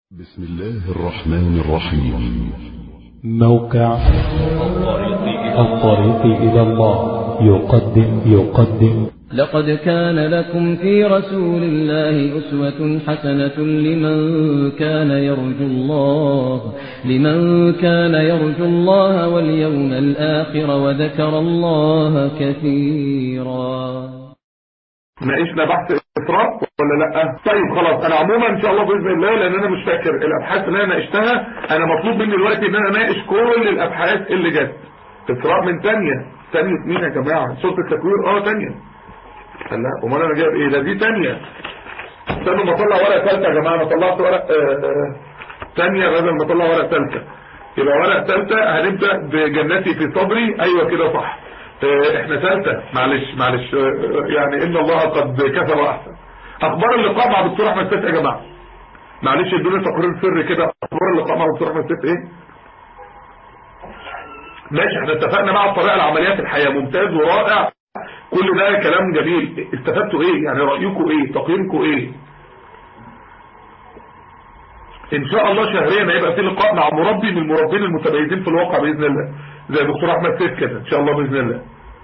بسم الله الرحمن الرحيم موقع الطريق إلى الله يقدم يقدم لقد كان لكم في رسول الله أسوة حسنة لمن كان يرجو الله لمن كان يرجو الله واليوم الآخر وذكر الله كثيرا ناقشنا بحث إسراء ولا لا طيب خلاص انا عموما ان شاء الله باذن الله لان انا مش فاكر الابحاث اللي انا ناقشتها انا مطلوب مني دلوقتي ان انا اناقش كل الابحاث اللي جت إسراء من تانية تانية مين يا جماعه صوت التكوير اه تانية قال لا امال انا جايب ايه ده دي تانية استنوا ما اطلع ورقه ثالثه يا جماعه انا طلعت ورق آه، آه، تانية بدل ما اطلع ورقه ثالثه يبقى ورقه ثالثه هنبدا بجنتي في صدري ايوه كده صح آه، احنا ثالثه معلش معلش آه، آه، يعني ان الله قد كتب احسن اخبار اللقاء مع دكتور احمد سيف يا جماعه معلش ادوني تقرير سري كده اخبار اللقاء مع دكتور احمد سيف ايه ماشي احنا اتفقنا مع الطريقه العمليه في الحياه ممتاز ورائع كل ده كلام جميل استفدتوا ايه يعني رايكم ايه تقييمكم ايه ان شاء الله شهريا هيبقى في لقاء مع مربي من المربين المتميزين في الواقع باذن الله زي دكتور احمد سيف كده ان شاء الله باذن الله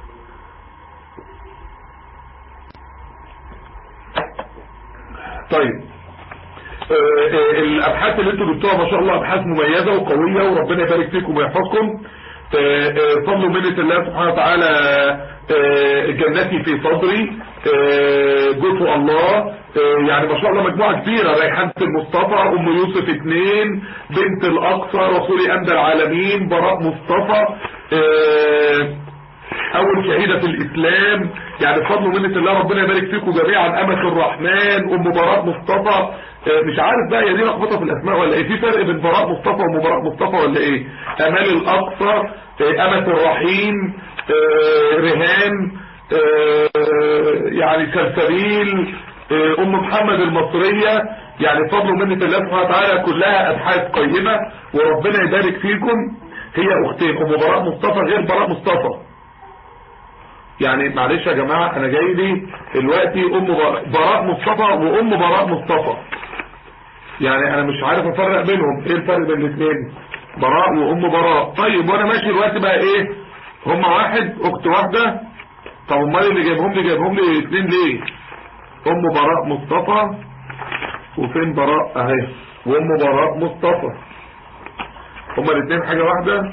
طيب آه، آه، الابحاث اللي انتوا جبتوها ما شاء الله ابحاث مميزه وقويه وربنا يبارك فيكم ويحفظكم آه، آه، فضل ومنه الله سبحانه وتعالى آه، جنتي في صدري آه، جوت الله آه، يعني ما شاء الله مجموعه كبيره ريحانه المصطفى ام يوسف اثنين بنت الاقصى رسول امد العالمين براء مصطفى آه، اول شهيدة في الاسلام يعني بفضل ومنة الله ربنا يبارك فيكم جميعا امة الرحمن ام براء مصطفى آه، مش عارف بقى هي دي لخبطه في الاسماء ولا ايه في فرق بين براء مصطفى وام براء مصطفى ولا ايه امال الاقصى آه، امة الرحيم آه، رهان آه، يعني سلسبيل آه، ام محمد المصرية يعني بفضل ومنة الله سبحانه وتعالى كلها ابحاث قيمة وربنا يبارك فيكم هي اختين ام براء مصطفى غير براء مصطفى يعني معلش يا جماعة انا جاي لي دلوقتي ام براء براء مصطفى وام براء مصطفى يعني انا مش عارف افرق بينهم ايه الفرق بين الاثنين براء وام براء طيب وانا ماشي دلوقتي بقى ايه هما واحد اخت واحدة طب امال اللي جايبهم لي جايبهم لي اثنين ليه ام براء مصطفى وفين براء اهي وام براء مصطفى هما الاثنين حاجة واحدة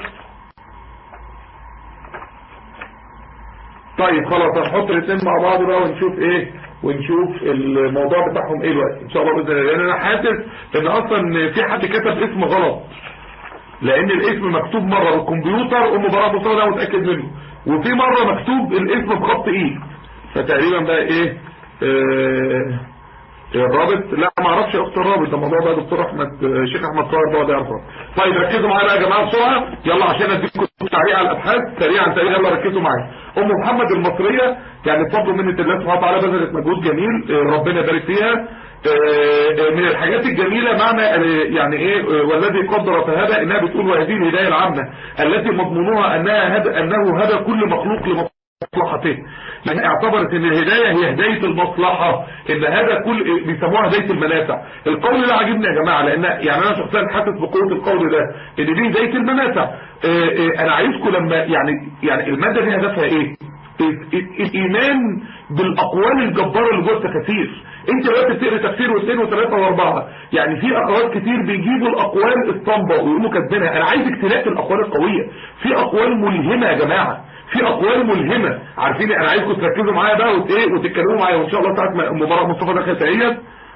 طيب خلاص هنحط الاثنين مع بعض بقى ونشوف ايه ونشوف الموضوع بتاعهم ايه دلوقتي ان شاء الله باذن الله لان انا حاسس ان اصلا في حد كتب اسم غلط لان الاسم مكتوب مره بالكمبيوتر ام براء مصطفى ده متاكد منه وفي مره مكتوب الاسم بخط ايد فتقريبا بقى ايه آه الرابط لا ما اعرفش يا اخت الرابط ده موضوع بقى دكتور احمد شيخ احمد طاهر بقى ده يعرفه طيب ركزوا معايا بقى يا جماعه بسرعه يلا عشان اديكم تعليق على الابحاث سريعا سريعا يلا ركزوا معايا ام محمد المصريه يعني بفضل منه الله سبحانه وتعالى بذلت مجهود جميل آه، ربنا يبارك فيها آه، آه، من الحاجات الجميلة معنى آه، يعني ايه آه، والذي قدر فهدى انها بتقول وهذه الهداية العامة التي مضمونها انها هدى انه هدى كل مخلوق لمصلحته يعني اعتبرت ان الهداية هي هداية المصلحة ان هذا كل بيسموها هداية المنافع القول ده عاجبني يا جماعة لان يعني انا شخصيا حاسس بقوة القول ده ان دي هداية المنافع آه، آه، انا عايزكم لما يعني يعني المادة دي هدفها ايه ال- ال- الايمان بالاقوال الجبارة اللي جوه التفاسير انت دلوقتي بتقرا تفسير واثنين وثلاثة واربعة يعني في اقوال كتير بيجيبوا الاقوال الصامبة ويقولوا كاتبينها انا عايزك تلاقي الاقوال القوية في اقوال ملهمة يا جماعة في اقوال ملهمة عارفين انا عايزكم تركزوا معايا بقى وت- ايه وتتكلموا معايا وان شاء الله ساعه ما ام براء مصطفى دخلت اهيت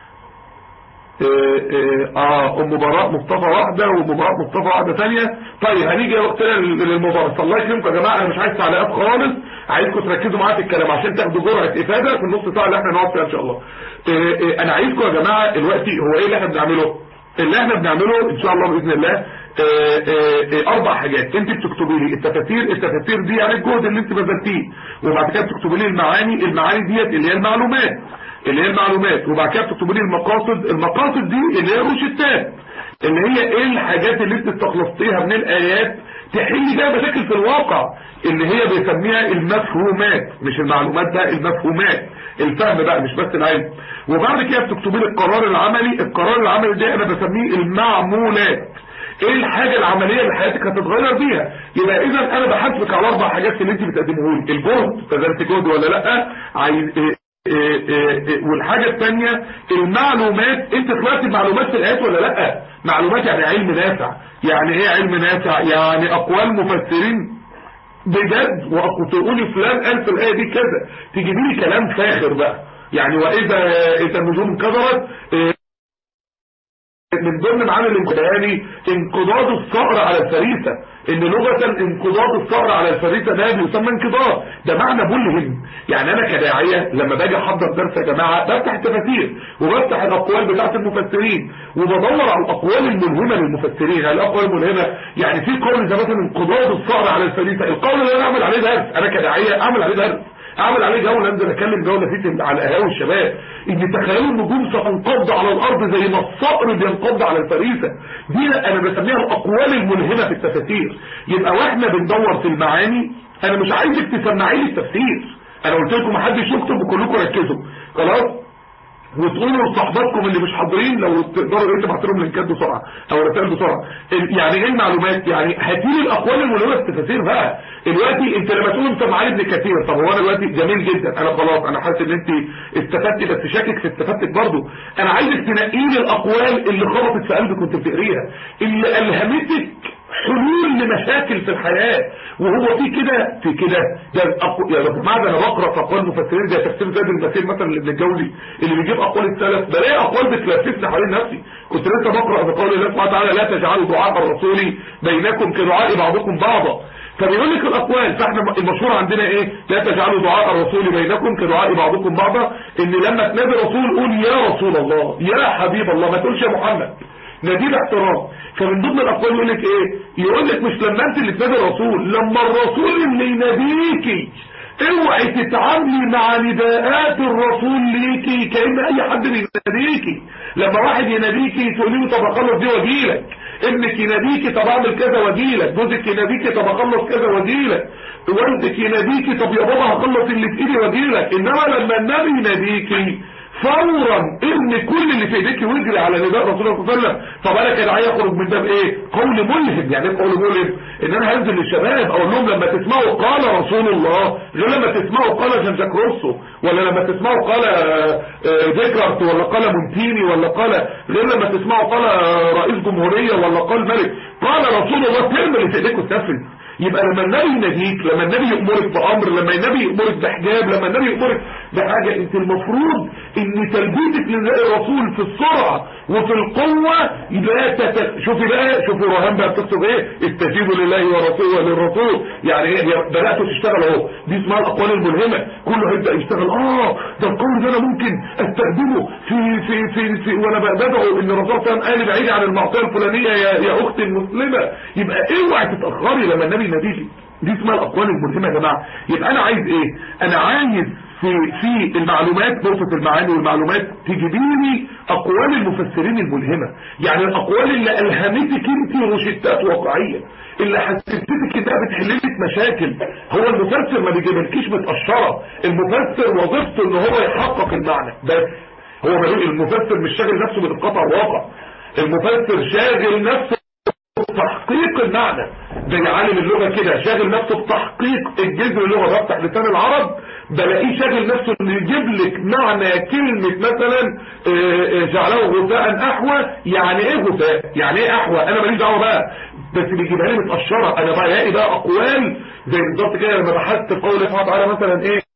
اه آه، ام براء مصطفى واحدة وام براء مصطفى واحدة ثانيه طيب هنيجي وقتنا للمباراة الله يكرمكم يا جماعة انا مش عايز تعليقات خالص عايزكم تركزوا معايا في الكلام عشان تاخدوا جرعة افادة في النص ساعة اللي احنا نقعد فيها ان شاء الله آه، آه، انا عايزكم يا جماعة دلوقتي هو ايه اللي احنا بنعمله اللي احنا بنعمله ان شاء الله باذن الله آه، آه، آه، اربع حاجات انت بتكتبي لي التفاسير التفاسير دي يعني الجهد اللي انت بذلتيه وبعد كده بتكتبي لي المعاني المعاني ديت اللي هي المعلومات اللي هي المعلومات وبعد كده بتكتبي لي المقاصد المقاصد دي اللي هي روشتات اللي هي ايه الحاجات اللي انت استخلصتيها من الايات تحل بيها مشاكل في الواقع اللي هي بيسميها المفهومات مش المعلومات بقى المفهومات الفهم بقى مش بس العلم وبعد كده بتكتبي لي القرار العملي القرار العملي ده انا بسميه المعمولات ايه الحاجة العملية اللي حياتك هتتغير بيها يبقى اذا انا بحاسبك على اربع حاجات اللي انت بتقدمه لي الجهد بذلت جهد ولا لا عايز إيه إيه إيه إيه والحاجة الثانية المعلومات انت طلعت معلومات في الايات ولا لا معلومات يعني علم نافع يعني ايه علم نافع يعني اقوال مفسرين بجد وتقولي فلان قال في الايه دي كذا تجيبي لي كلام فاخر بقى يعني واذا اذا النجوم انكدرت إيه من ضمن معاني الانقضاضي انقضاض الصقر على الفريسة ان لغة انقضاض الصقر على الفريسة ده بيسمى انقضاض ده معنى ملهم يعني انا كداعية لما باجي احضر درس يا جماعة بفتح التفاسير وبفتح الاقوال بتاعت المفسرين وبدور على الاقوال الملهمة للمفسرين الاقوال الملهمة يعني في قول زي مثلا انقضاض الصقر على الفريسة القول اللي انا اعمل عليه درس انا كداعية اعمل عليه درس اعمل عليه جولة انزل اكلم جولة فيه على قهاوي الشباب ان تخيلوا النجوم ستنقض على الارض زي ما الصقر بينقض على الفريسة دي انا بسميها الاقوال الملهمة في التفاسير يبقى واحنا بندور في المعاني انا مش عايزك تسمعي لي التفسير انا قلت لكم محدش يكتب وكلكم ركزوا خلاص وتقولوا لصحباتكم اللي مش حاضرين لو تقدروا ايه تبعتوا لهم لينكات بسرعه او رسائل بسرعه يعني ايه المعلومات يعني هاتي لي الاقوال الملهمه في التفاسير بقى دلوقتي انت لما تقول انت معالي ابن كثير طب هو انا دلوقتي جميل جدا انا خلاص انا حاسس ان انت استفدتي بس شاكك في استفادتك برضه انا عايزك تنقي لي الاقوال اللي خبطت في قلبك وانت بتقريها اللي الهمتك حلول لمشاكل في الحياة وهو في كده في كده ده أقو... يا جماعه ده انا بقرا في اقوال المفسرين زي تفسير زاد المسير مثلا لابن الجوزي اللي بيجيب اقوال السلف بلاقي اقوال بتلففني حوالين نفسي كنت لسه بقرا في قول الله سبحانه وتعالى لا تجعلوا دعاء الرسول بينكم كدعاء بعضكم بعضا فبيقول لك الاقوال فاحنا المشهور عندنا ايه لا تجعلوا دعاء الرسول بينكم كدعاء بعضكم بعضا ان لما تنادي رسول قول يا رسول الله يا حبيب الله ما تقولش يا محمد نادي احترام فمن ضمن الاقوال يقول لك ايه يقول لك مش لما انت اللي تنادي الرسول لما الرسول اللي يناديكي اوعي تتعاملي مع نداءات الرسول ليكي كأن اي حد بيناديكي لما واحد يناديكي تقولي له طب اخلص دي واجيلك ابنك يناديكي طب اعمل كذا واجيلك جوزك يناديكي طب اخلص كذا واجيلك والدك يناديكي طب يا بابا هخلص اللي في ايدي واجيلك انما لما النبي يناديكي فورا ارمي كل اللي في ايديك واجري على نداء رسول الله صلى الله عليه وسلم طب انا كده عايز اخرج من ده بايه قول ملهم يعني ايه قول ملهم ان انا هنزل للشباب اقول لهم لما تسمعوا قال رسول الله غير لما تسمعوا قال جان جاك روسو ولا لما تسمعوا قال ديكارت ولا قال مونتيني ولا قال غير لما تسمعوا قال رئيس جمهورية ولا قال ملك قال رسول الله ترمي اللي في ايديك وتنفذ يبقى لما النبي يناديك لما النبي يأمرك بأمر لما النبي يأمرك بحجاب لما النبي يأمرك بحاجة انت المفروض ان تلبيتك للرسول في السرعة وفي القوة لا تت... شوفي بقى شوفي رهان بقى بتكتب ايه استجيبوا لله ورسوله وللرسول يعني ايه بدأتوا تشتغل اهو دي اسمها الاقوال الملهمة كله هيبدأ يشتغل اه ده القول ده انا ممكن استخدمه في في في, في وانا بدعو ان الرسول صلى الله عليه وسلم قال بعيد عن المعصيه الفلانيه يا, يا اختي المسلمه يبقى اوعي تتاخري لما النبي يناديكي دي اسمها الاقوال الملهمه يا جماعه يبقى انا عايز ايه انا عايز في في المعلومات نقطه المعاني والمعلومات تجيبي لي اقوال المفسرين الملهمه يعني الاقوال اللي الهمتك انت روشتات واقعيه اللي حسستك انها بتحل لك مشاكل هو المفسر ما بيجيبلكيش متقشره المفسر وظيفته ان هو يحقق المعنى بس هو ما المفسر مش شاغل نفسه بتقطع الواقع المفسر شاغل نفسه تحقيق المعنى زي عالم اللغة كده شاغل نفسه بتحقيق الجذر اللغة بفتح لسان العرب بلاقيه شاغل نفسه انه يجيب لك معنى كلمة مثلا جعله غثاء احوى يعني ايه غثاء يعني ايه احوى انا ماليش دعوه بقى بس بيجيبها لي متقشره انا بلاقي بقى اقوال زي بالظبط كده لما بحثت في قول الله تعالى مثلا ايه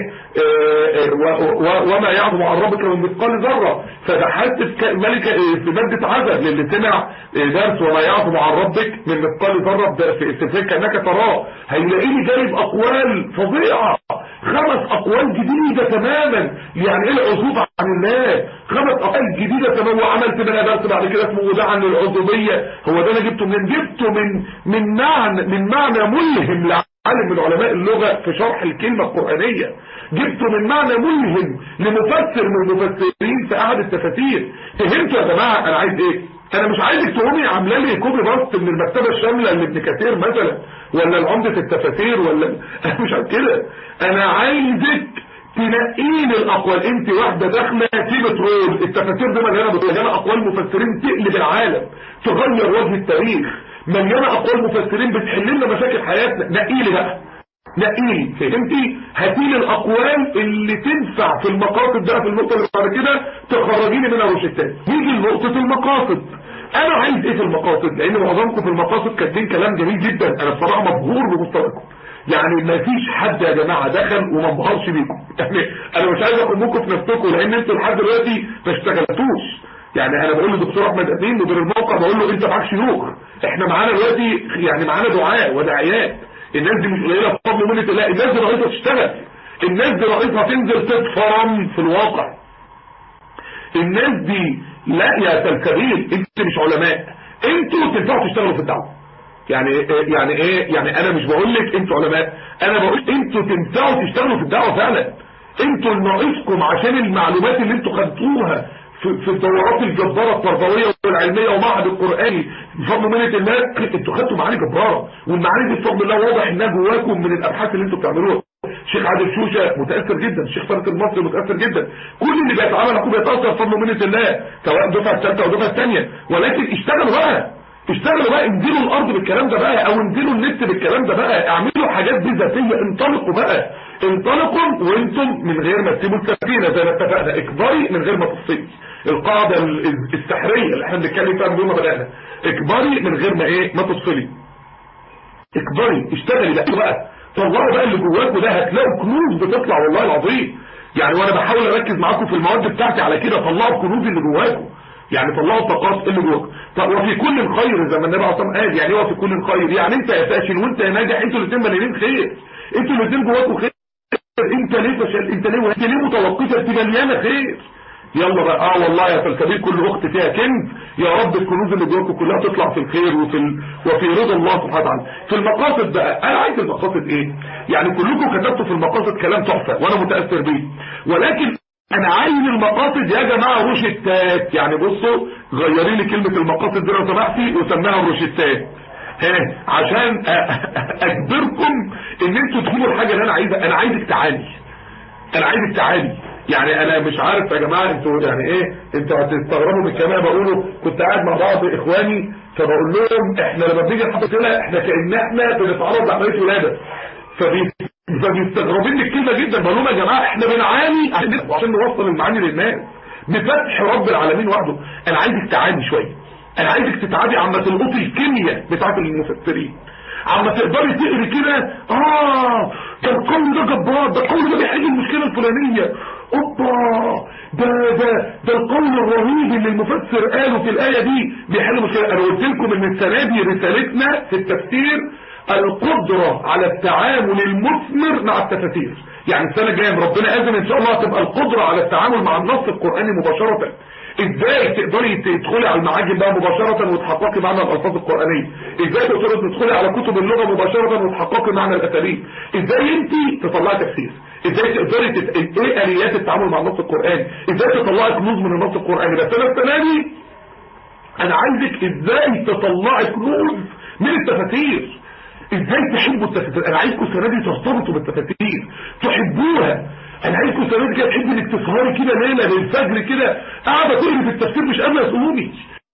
وما يعظم عن ربك من مثقال ذرة فبحثت في ملكة في مادة عدد للي سمع درس وما يعظم عن ربك من مثقال ذرة في في كأنك تراه هيلاقيني جايب أقوال فظيعة خمس أقوال جديدة تماما يعني ايه العزوب عن الله خمس أقوال جديدة تماما وعملت بنا درس بعد كده اسمه وداع عن العزوبية هو ده انا جبته من جبته من من معنى من معنى ملهم عالم من علماء اللغة في شرح الكلمة القرآنية جبته من معنى ملهم لمفسر من المفسرين في أحد التفاسير فهمتوا يا جماعة أنا عايز إيه انا مش عايزك تقومي عامله لي كوبي باست من المكتبه الشامله لابن كثير مثلا ولا لعمده التفاسير ولا انا مش عايز كده انا عايزك تنقين الاقوال انت واحده داخله في بترول التفاسير دي مليانه مليانه اقوال مفسرين تقلب العالم تغير وجه التاريخ مليانه اقوال مفسرين بتحل لنا مشاكل حياتنا نقي لي بقى نقيلي فهمتي هاتيلي الاقوال اللي تنفع في المقاصد ده في النقطه اللي بعد كده تخرجيني منها روشتات نيجي لنقطه المقاصد انا عايز ايه في المقاصد لان معظمكم في المقاصد كاتبين كلام جميل جدا انا بصراحه مبهور بمستواكم يعني ما فيش حد يا جماعه دخل وما انبهرش بيكم يعني انا مش عايز اخد منكم في نفسكم لان انتوا لحد دلوقتي ما اشتغلتوش يعني انا بقول للدكتور احمد امين مدير الموقع بقول له انت معاك شيوخ احنا معانا دلوقتي يعني معانا دعاء وداعيات الناس دي مش قليله بفضل منة الله الناس دي رئيسها تشتغل الناس دي رئيسها تنزل تتفرم في الواقع الناس دي لا يا سلسبيل انت مش علماء انتوا تنفعوا تشتغلوا في الدعوه يعني يعني ايه يعني انا مش بقول لك انتوا علماء انا بقول انتوا تنفعوا تشتغلوا في الدعوه فعلا انتوا اللي ناقصكم عشان المعلومات اللي انتوا خدتوها في, في الدورات الجبارة التربوية والعلمية ومعهد القرآني بفضل منة الله انتوا خدتوا معاني جبارة والمعاني دي بفضل الله واضح انها جواكم من الابحاث اللي انتوا بتعملوها الشيخ عادل شوشة متأثر جدا الشيخ فرق المصري متأثر جدا كل اللي بيتعامل معكم بيتأثر بفضل منة الله سواء الدفعة الثالثة او الدفعة الثانية ولكن اشتغلوا بقى اشتغلوا بقى انزلوا الارض بالكلام ده بقى او انزلوا النت بالكلام ده بقى اعملوا حاجات دي ذاتيه انطلقوا بقى انطلقوا وانتم من غير ما تسيبوا السفينه زي ما اتفقنا اكبري من غير ما تفصلي القاعده السحريه اللي احنا بنتكلم فيها من يوم ما بدانا اكبري من غير ما ايه ما تفصلي اكبري اشتغلي بقى بقى طلعوا بقى اللي جواكوا ده هتلاقوا كنوز بتطلع والله العظيم يعني وانا بحاول اركز معاكم في المواد بتاعتي على كده طلعوا الكنوز اللي جواكم يعني طلعوا الطاقات اللي جواك طب وفي كل خير زي ما النبي عليه الصلاه والسلام قال يعني هو في كل خير يعني انت يا فاشل وانت يا ناجح انتوا الاثنين مليانين خير انتوا الاثنين جواكوا خير انت ليه فشل انت ليه انت ليه متوقفه انت مليانه خير يلا بقى اه والله يا فالكبير كل اخت فيها كنز يا رب الكنوز اللي جواكم كلها تطلع في الخير وفي ال... وفي رضا الله سبحانه وتعالى في المقاصد بقى انا عايز المقاصد ايه يعني كلكم كتبتوا في المقاصد كلام تحفه وانا متاثر بيه ولكن انا عايز المقاصد يا جماعه روشتات يعني بصوا غيري لي كلمه المقاصد دي لو سمحتي وسميها روشتات ها عشان اجبركم ان انتوا تجيبوا الحاجه اللي انا عايزها انا عايزك تعالي انا عايزك تعالي يعني انا مش عارف يا جماعه انتوا يعني ايه انتوا هتستغربوا من الكلام بقوله كنت قاعد مع بعض اخواني فبقول لهم احنا لما بنيجي نحط كده احنا كان احنا بنتعرض لعمليه ولاده فبي فبيستغربين من الكلمه جدا بقول لهم يا جماعه احنا بنعاني عشان عشان نوصل المعاني للناس بفتح رب العالمين وحده انا عايزك تعاني شويه انا عايزك تتعادي عما تلقطي الكيمياء بتاعت المفسرين عما تقدري تقري كده اه ده القول ده جبار ده القول ده بيحل المشكله الفلانيه اوبا ده ده ده القول الرهيب اللي المفسر قاله في الايه دي بيحل مشكله انا قلت لكم ان السنه دي رسالتنا في التفسير القدرة على التعامل المثمر مع التفاسير يعني السنة الجاية ربنا أذن إن شاء الله تبقى القدرة على التعامل مع النص القرآني مباشرة ازاي تقدري تدخلي على المعاجم بقى مباشرة وتحققي معنى الألفاظ القرآنية ازاي تقدري تدخلي على كتب اللغة مباشرة وتحققي معنى الأساليب ازاي انت تطلعي تفسير ازاي تقدري تت... ايه آليات التعامل مع النص القرآني ازاي تطلعي كنوز من النص القرآني بس انا السنة دي انا عايزك ازاي تطلعي كنوز من التفاسير ازاي تحبوا التفاسير انا عايزكم السنه دي ترتبطوا بالتفاسير تحبوها انا عايزكم السنه دي كده تحبوا انك تسهري كده ليله للفجر كده قاعده تقري في التفسير مش قادره تقومي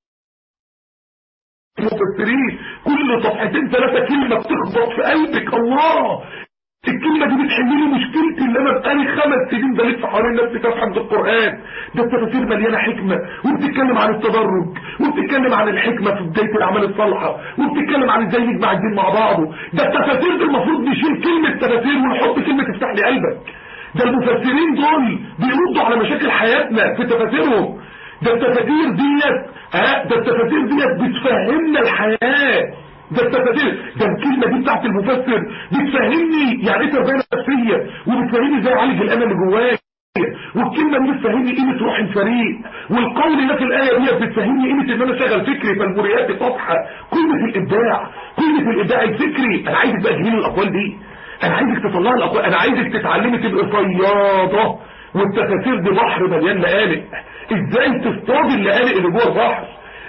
المفسرين كل صفحتين ثلاثه كلمه بتخبط في قلبك الله الكلمة دي بتحل لي مشكلتي اللي انا بقالي خمس سنين بلف حوالين نفسي تفهم القرآن ده التفاسير مليانة حكمة وبتتكلم عن التدرج وبتتكلم عن الحكمة في بداية الأعمال الصالحة وبتتكلم عن ازاي نجمع الدين مع بعضه ده التفاسير دي المفروض نشيل كلمة تفاسير ونحط كلمة تفتح لي قلبك ده المفسرين دول بيردوا على مشاكل حياتنا في تفاسيرهم ده التفاسير ديت ها ده التفاسير ديت بتفهمنا الحياة ده التفاسير ده الكلمة دي بتاعت المفسر بتفهمني يعني ايه تربية نفسية وبتفهمني ازاي اعالج الامل اللي جوايا والكلمة دي بتفهمني قيمة روح الفريق والقول ده في الآية دي بتفهمني قيمة ان انا شغل فكري فالمريات صفحة قيمة الابداع قيمة الابداع الفكري انا عايزك بقى تجيلي الاقوال دي انا عايزك تطلع الاقوال انا عايزك تتعلمي تبقى صيادة والتفاسير دي بحر مليان لقالق ازاي تصطاد اللقالق اللي جوه البحر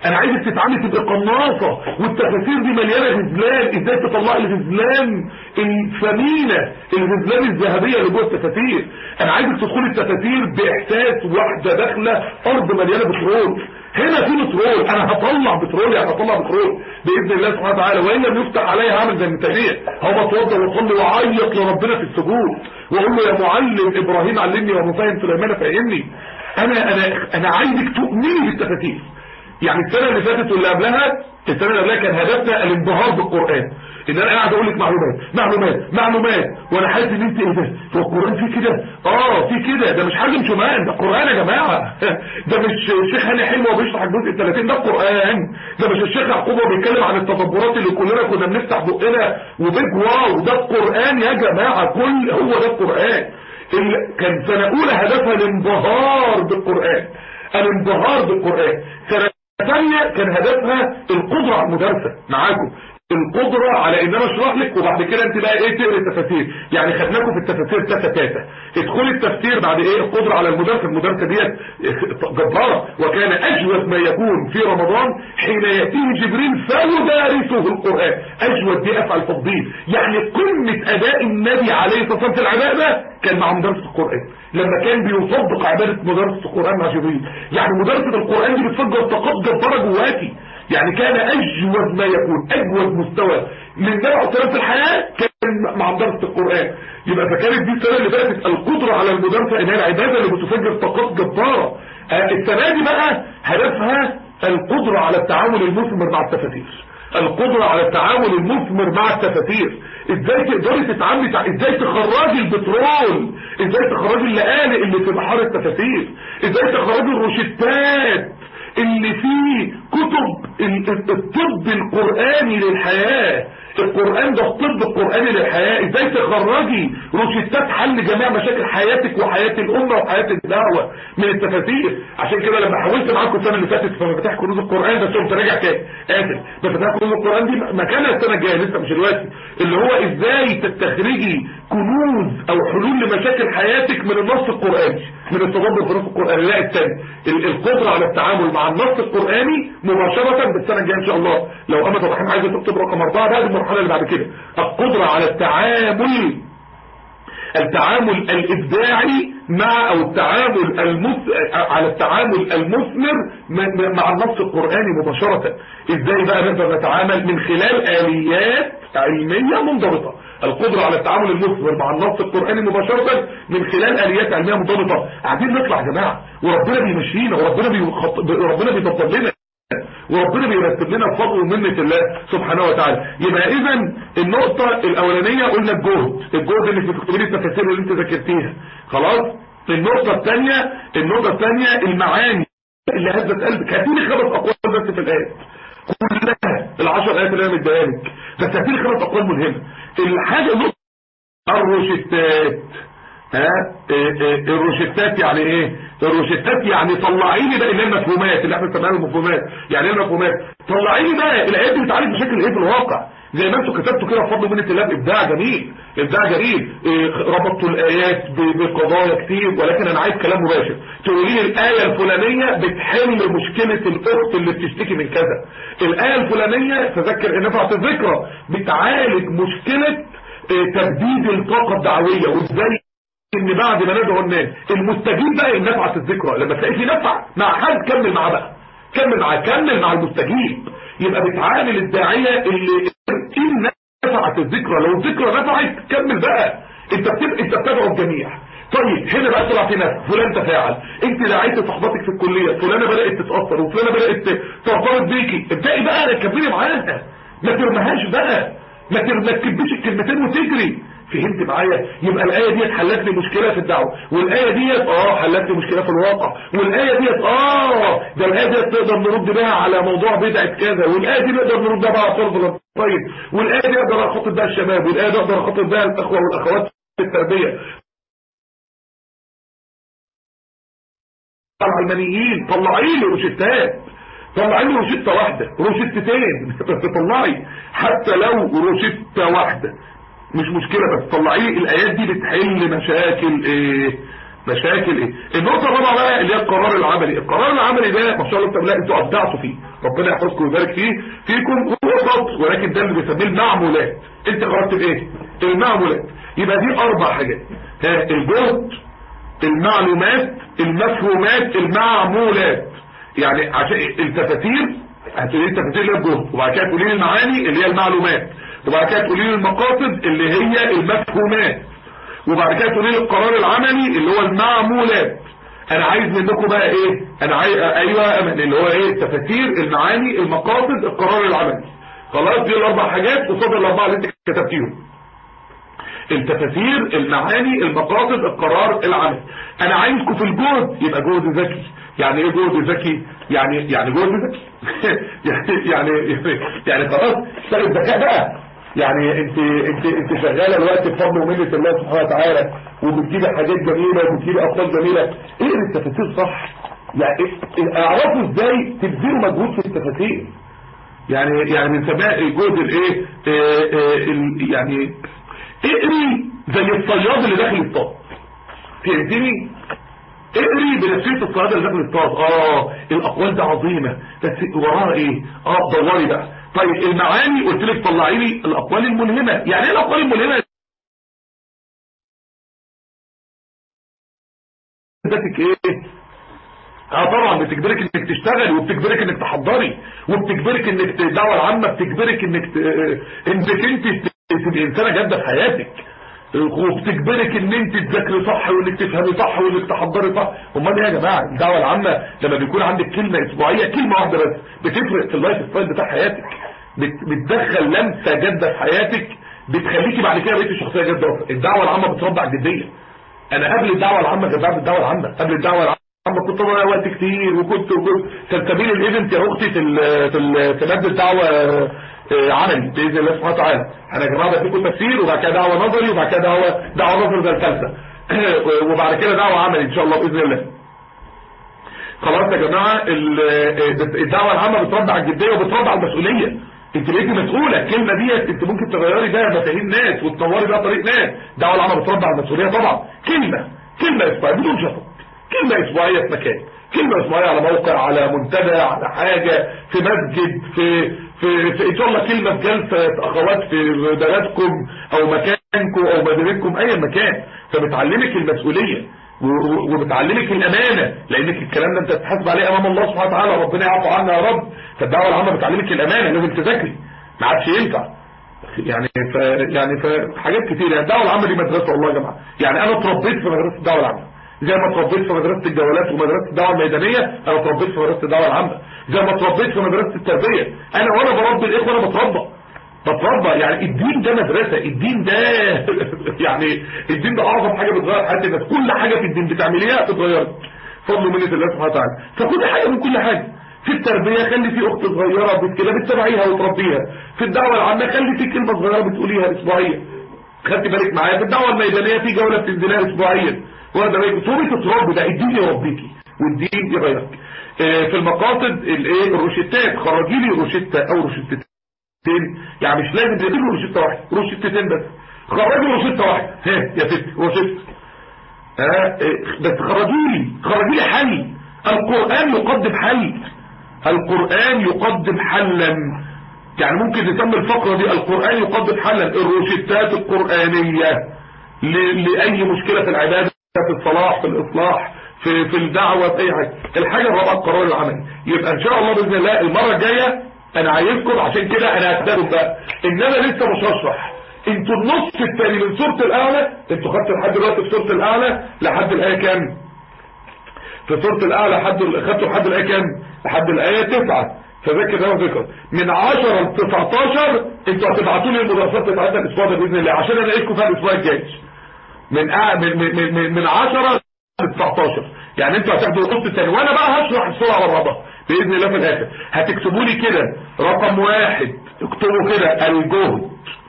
انا عايزك تتعاملي تبقى قناصه والتفاسير دي مليانه غزلان ازاي تطلعي الغزلان الثمينه الغزلان الذهبيه اللي جوه التفاسير انا عايزك تدخلي التفاسير باحساس واحده داخله ارض مليانه بترول هنا في بترول انا هطلع بترول يعني هطلع بترول باذن الله سبحانه وتعالى وان لم يفتح عليا هعمل زي المثاليه هو بتوضى واصلي واعيط لربنا في السجود واقول له يا معلم ابراهيم علمني ومفاهم سليمان فهمني انا انا انا عايزك تؤمني بالتفاسير يعني السنه اللي فاتت واللي قبلها السنه اللي قبلها كان هدفنا الانبهار بالقران ان انا قاعد اقول لك معلومات معلومات معلومات وانا حاسس ان انت ايه ده هو القران فيه كده اه فيه كده ده مش حاجه شمال ده قران يا جماعه ده مش الشيخ هاني حلمي وبيشرح الجزء ال 30 ده قران ده مش الشيخ يعقوب بيتكلم عن التدبرات اللي كلنا كنا بنفتح بقنا وبيج واو ده القران يا جماعه كل هو ده القران كان سنه اولى هدفها الانبهار بالقران الانبهار بالقران سنه ثانيه كان هدفها القدره على المدرسه معاكم القدرة على ان انا اشرح لك وبعد كده انت بقى ايه تقري التفاسير يعني خدناكم في التفاسير تاتا تاتا ادخلي التفسير بعد ايه القدرة على المدرسة المدرسة ديت جبارة وكان اجود ما يكون في رمضان حين يأتيه جبريل فيدارسه القرآن اجود دي افعل تفضيل يعني قمة اداء النبي عليه الصلاة والسلام في العبادة كان مع مدرسة القرآن لما كان بيصدق عبادة مدرسة القرآن مع جبريل يعني مدرسة القرآن دي بتفجر طاقات جبارة جواكي يعني كان اجود ما يكون اجود مستوى من نوع الكلام في الحياة كان مع مدرسة القرآن يبقى فكانت دي السنة اللي فاتت القدرة على المدرسة انها العبادة اللي بتفجر طاقات جبارة السنة دي بقى هدفها القدرة على التعامل المثمر مع التفاسير القدرة على التعامل المثمر مع التفاسير ازاي تقدري تتعاملي ازاي تخرجي البترول ازاي تخرجي اللقالق اللي في بحار التفاسير ازاي تخرجي الروشتات اللي فيه كتب الطب القرآني للحياة القرآن ده الطب القرآني للحياة ازاي تخرجي روشتات حل جميع مشاكل حياتك وحياة الأمة وحياة الدعوة من التفاسير عشان كده لما حاولت معاكم السنة اللي فاتت في مفاتيح كنوز القرآن بس قمت راجع تاني اسف مفاتيح كنوز القرآن دي مكانها السنة الجاية لسه مش دلوقتي اللي هو ازاي تستخرجي كنوز او حلول لمشاكل حياتك من النص القرآني من التدبر في النص القرآني لا الثاني القدرة على التعامل مع النص القرآني مباشرة بالسنة الجاية ان شاء الله لو أمة الرحيم عايزة تكتب رقم أربعة ده المرحلة اللي بعد كده القدرة على التعامل التعامل الإبداعي مع أو التعامل المس... على التعامل المثمر مع النص القرآني مباشرة إزاي بقى نقدر نتعامل من خلال آليات علمية منضبطة القدرة على التعامل المثمر مع النص القرآني مباشرة من خلال آليات علمية منضبطة قاعدين نطلع يا جماعة وربنا بيمشينا وربنا بيخط... ربنا بيبطل لنا وربنا بيرتب لنا بفضل ومنة الله سبحانه وتعالى يبقى اذا النقطة الاولانية قلنا الجهد الجهد اللي بتكتبي لي التفاسير اللي انت ذاكرتيها خلاص النقطة الثانية النقطة الثانية المعاني اللي هزت قلبك هاتيلي خمس اقوال بس في الايات كلها العشر ايات اللي انا مديها لك بس هاتيلي خمس اقوال ملهمة الحاجة النقطة الروشتات ها الروشتات يعني ايه الروشتات يعني طلعي لي بقى اللي المفهومات اللي احنا سميناها المفهومات يعني ايه المفهومات طلعي لي بقى الايات دي بتعالج بشكل ايه في الواقع زي ما انتوا كتبتوا كده بفضل منة الله ابداع جميل ابداع جميل إيه ربطتوا الايات بقضايا كتير ولكن انا عايز كلام مباشر تقولي لي الايه الفلانيه بتحل مشكله الاخت اللي بتشتكي من كذا الايه الفلانيه تذكر ان نفعت الذكرى بتعالج مشكله تجديد الطاقه الدعويه وازاي ان بعد ما ندعو الناس المستجيب بقى النفعة الذكرى لما تلاقي في نفع مع حد كمل معاه بقى كمل معاه كمل مع المستجيب يبقى بتعامل الداعية اللي ان نفعت الذكرى لو الذكرى نفعت كمل بقى انت بتبقى انت بتدعو الجميع طيب هنا بقى طلع في نفس فلان تفاعل انت دعيت صحباتك في الكلية فلانة بدأت تتأثر وفلانة بدأت ترتبط بيكي ابدأي بقى كملي معاها ما ترمهاش بقى ما تركبيش الكلمتين وتجري فهمت معايا يبقى الآية ديت حلت لي مشكلة في الدعوة والآية ديت اه حلت لي مشكلة في الواقع والآية ديت اه ده الآية ديت نقدر نرد بها على موضوع بدعة كذا والآية دي نقدر نرد بها على فرض طيب والآية دي اقدر اخاطب بها الشباب والآية دي اقدر اخاطب بها الاخوة والاخوات في التربية العلمانيين طلعي لي روشتات طلعي لي روشتة واحدة روشتتين تطلعي حتى لو روشتة واحدة مش مشكلة بس طلعيه الايات دي بتحل مشاكل ايه مشاكل ايه النقطه الرابعه بقى اللي هي القرار العملي القرار العملي ده ما شاء الله تبارك انتوا ابدعتوا فيه ربنا يحفظكم ويبارك فيه فيكم هو سطر ولكن ده اللي بيسميه المعمولات انت قررت بايه المعمولات يبقى دي اربع حاجات ها الجهد المعلومات المفهومات المعمولات يعني عشان التفاسير هتقولي التفاسير اللي هي الجهد وبعد كده تقولي لي المعاني اللي هي المعلومات وبعد كده تقولي لي المقاصد اللي هي المفهومات وبعد كده تقولي لي القرار العملي اللي هو المعمولات انا عايز منكم بقى ايه انا عايز ايوه امل اللي هو ايه التفاسير المعاني المقاصد القرار العملي خلاص دي الاربع حاجات قصاد الاربعه اللي انت كتبتيهم التفاسير المعاني المقاصد القرار العملي انا عايزكم في الجهد يبقى جهد ذكي يعني ايه جهد ذكي يعني يعني جهد ذكي يعني يعني يعني خلاص اشتغل ذكاء بقى يعني انت انت انت شغاله دلوقتي بفضل ومنه الله سبحانه وتعالى وبتجيبي حاجات جميله وبتجيبي افكار جميله ايه التفاسير صح يعني إيه- اعرفوا ازاي تبذلوا مجهود في التفاسير يعني يعني بنسميها جهد الايه آه، آه، ال- يعني اقري زي الصياد اللي داخل الصاد فهمتني اقري بنفسيه الصياد اللي داخل الصاد اه الاقوال دي عظيمه بس وراها ايه اه دوري بقى طيب المعاني قلت لك طلعي لي الاقوال الملهمه يعني ايه الاقوال الملهمه ذاتك ايه اه طبعا بتجبرك انك تشتغلي وبتجبرك انك تحضري وبتجبرك انك ت- الدعوه العامه بتجبرك انك ت... انك انت ت- تبقي انسانه جاده في حياتك وبتجبرك ان انت تذاكري صح وانك تفهمي صح وانك تحضري صح امال ايه يا جماعه الدعوه العامه لما بيكون عندك كلمه اسبوعيه كلمه واحده بس بتفرق في اللايف ستايل بتاع حياتك بت- بتدخل لمسه جاده في حياتك بتخليكي بعد كده بقيتي شخصيه جاده أكتر. الدعوه العامه بتربع الجديه انا قبل الدعوه العامه غير بعد الدعوه العامه قبل الدعوه العامه كنت بضيع وقت كتير وكنت وكنت ترتبين الايفنت يا اختي في ال في ال في ماده الدعوه آه، عملي باذن الله سبحانه وتعالى انا يا جماعه بديكم تفسير وبعد كده دعوه نظري وبعد كده دعوه دعوه نظري زي الثالثه وبعد كده دعوه عملي ان شاء الله باذن الله خلاص يا جماعه ال- الدعوه العامه بتربع على الجديه وبتربع على المسؤوليه انت بقيتي مسؤوله الكلمه ديت انت ممكن تغيري بيها مفاهيم ناس وتطوري بيها طريق ناس الدعوه العامه بتربع على المسؤوليه طبعا كلمه كلمه اسبوعيه بدون شفط كلمه اسبوعيه في مكان كلمه اسبوعيه على موقع على منتدى على حاجه في مسجد في في, في ان شاء الله كلمه في جلسه اخوات في بلدكم او مكانكم او مدينتكم اي مكان فبتعلمك المسؤوليه و- و- وبتعلمك الامانه لانك الكلام ده انت تتحاسب عليه امام الله سبحانه وتعالى ربنا يعفو عنا يا رب فالدعوه العامه بتعلمك الامانه لازم تذاكري ما عادش ينفع يعني ف يعني ف حاجات كتير يعني الدعوه العامه دي مدرسه والله يا جماعه يعني انا اتربيت في مدرسه الدعوه العامه زي ما اتربيت في مدرسه الجولات ومدرسه الدعوه الميدانيه انا اتربيت في مدرسه الدعوه العامه زي ما اتربيت في مدرسه التربيه انا وانا بربي الاخوه انا بتربى بتربى يعني الدين ده مدرسة الدين ده يعني الدين ده اعظم حاجة بتغير حياة الناس كل حاجة في الدين بتعمليها بتتغير فضل منة الله سبحانه وتعالى فخدي حاجة من كل حاجة في التربية خلي في اخت صغيرة بت- كده بتتابعيها وتربيها في الدعوة العامة خلي في كلمة صغيرة بتقوليها اسبوعيا خدت بالك معايا في الدعوة الميدانية في جولة بتنزلها اسبوعيا واخده بالك صوبة تربي ده الدين يربيكي والدين يغيرك آه، في المقاصد الايه الروشتات خرجي لي روشتة او روشتتين روشتتين يعني مش لازم تديله روشته واحده روشتتين بس خرجوا روشته واحده ها يا ست روشته ها إيه، بس خرجوا لي خرجوا لي حل القران يقدم حل القران يقدم حلا يعني ممكن نسمي الفقره دي القران يقدم حلا الروشتات القرانيه ل- لاي مشكله في العباده في الصلاح في الاصلاح في في الدعوه في اي حاجه الحاجه الرابعه القرار العملي يبقى ان شاء الله باذن الله المره الجايه انا عايزكم عشان كده انا هتدرب بقى ان انا لسه مش هشرح انتوا النص الثاني من سوره الاعلى انتوا خدتوا لحد دلوقتي في سوره الاعلى لحد الايه كام في سوره الاعلى لحد خدتوا لحد الايه كام لحد الايه 9 فذكر ده وذكر من 10 ل 19 انتوا هتبعتوا لي المدرسات بتاعتنا الاسبوع ده باذن الله عشان اناقشكم فيها الاسبوع الجاي من أع- من من من, من 10 ل 19 يعني انتوا هتاخدوا النص الثاني وانا بقى هشرح الصوره على بعضها باذن الله في الاخر هتكتبوا لي كده رقم واحد اكتبوا كده الجهد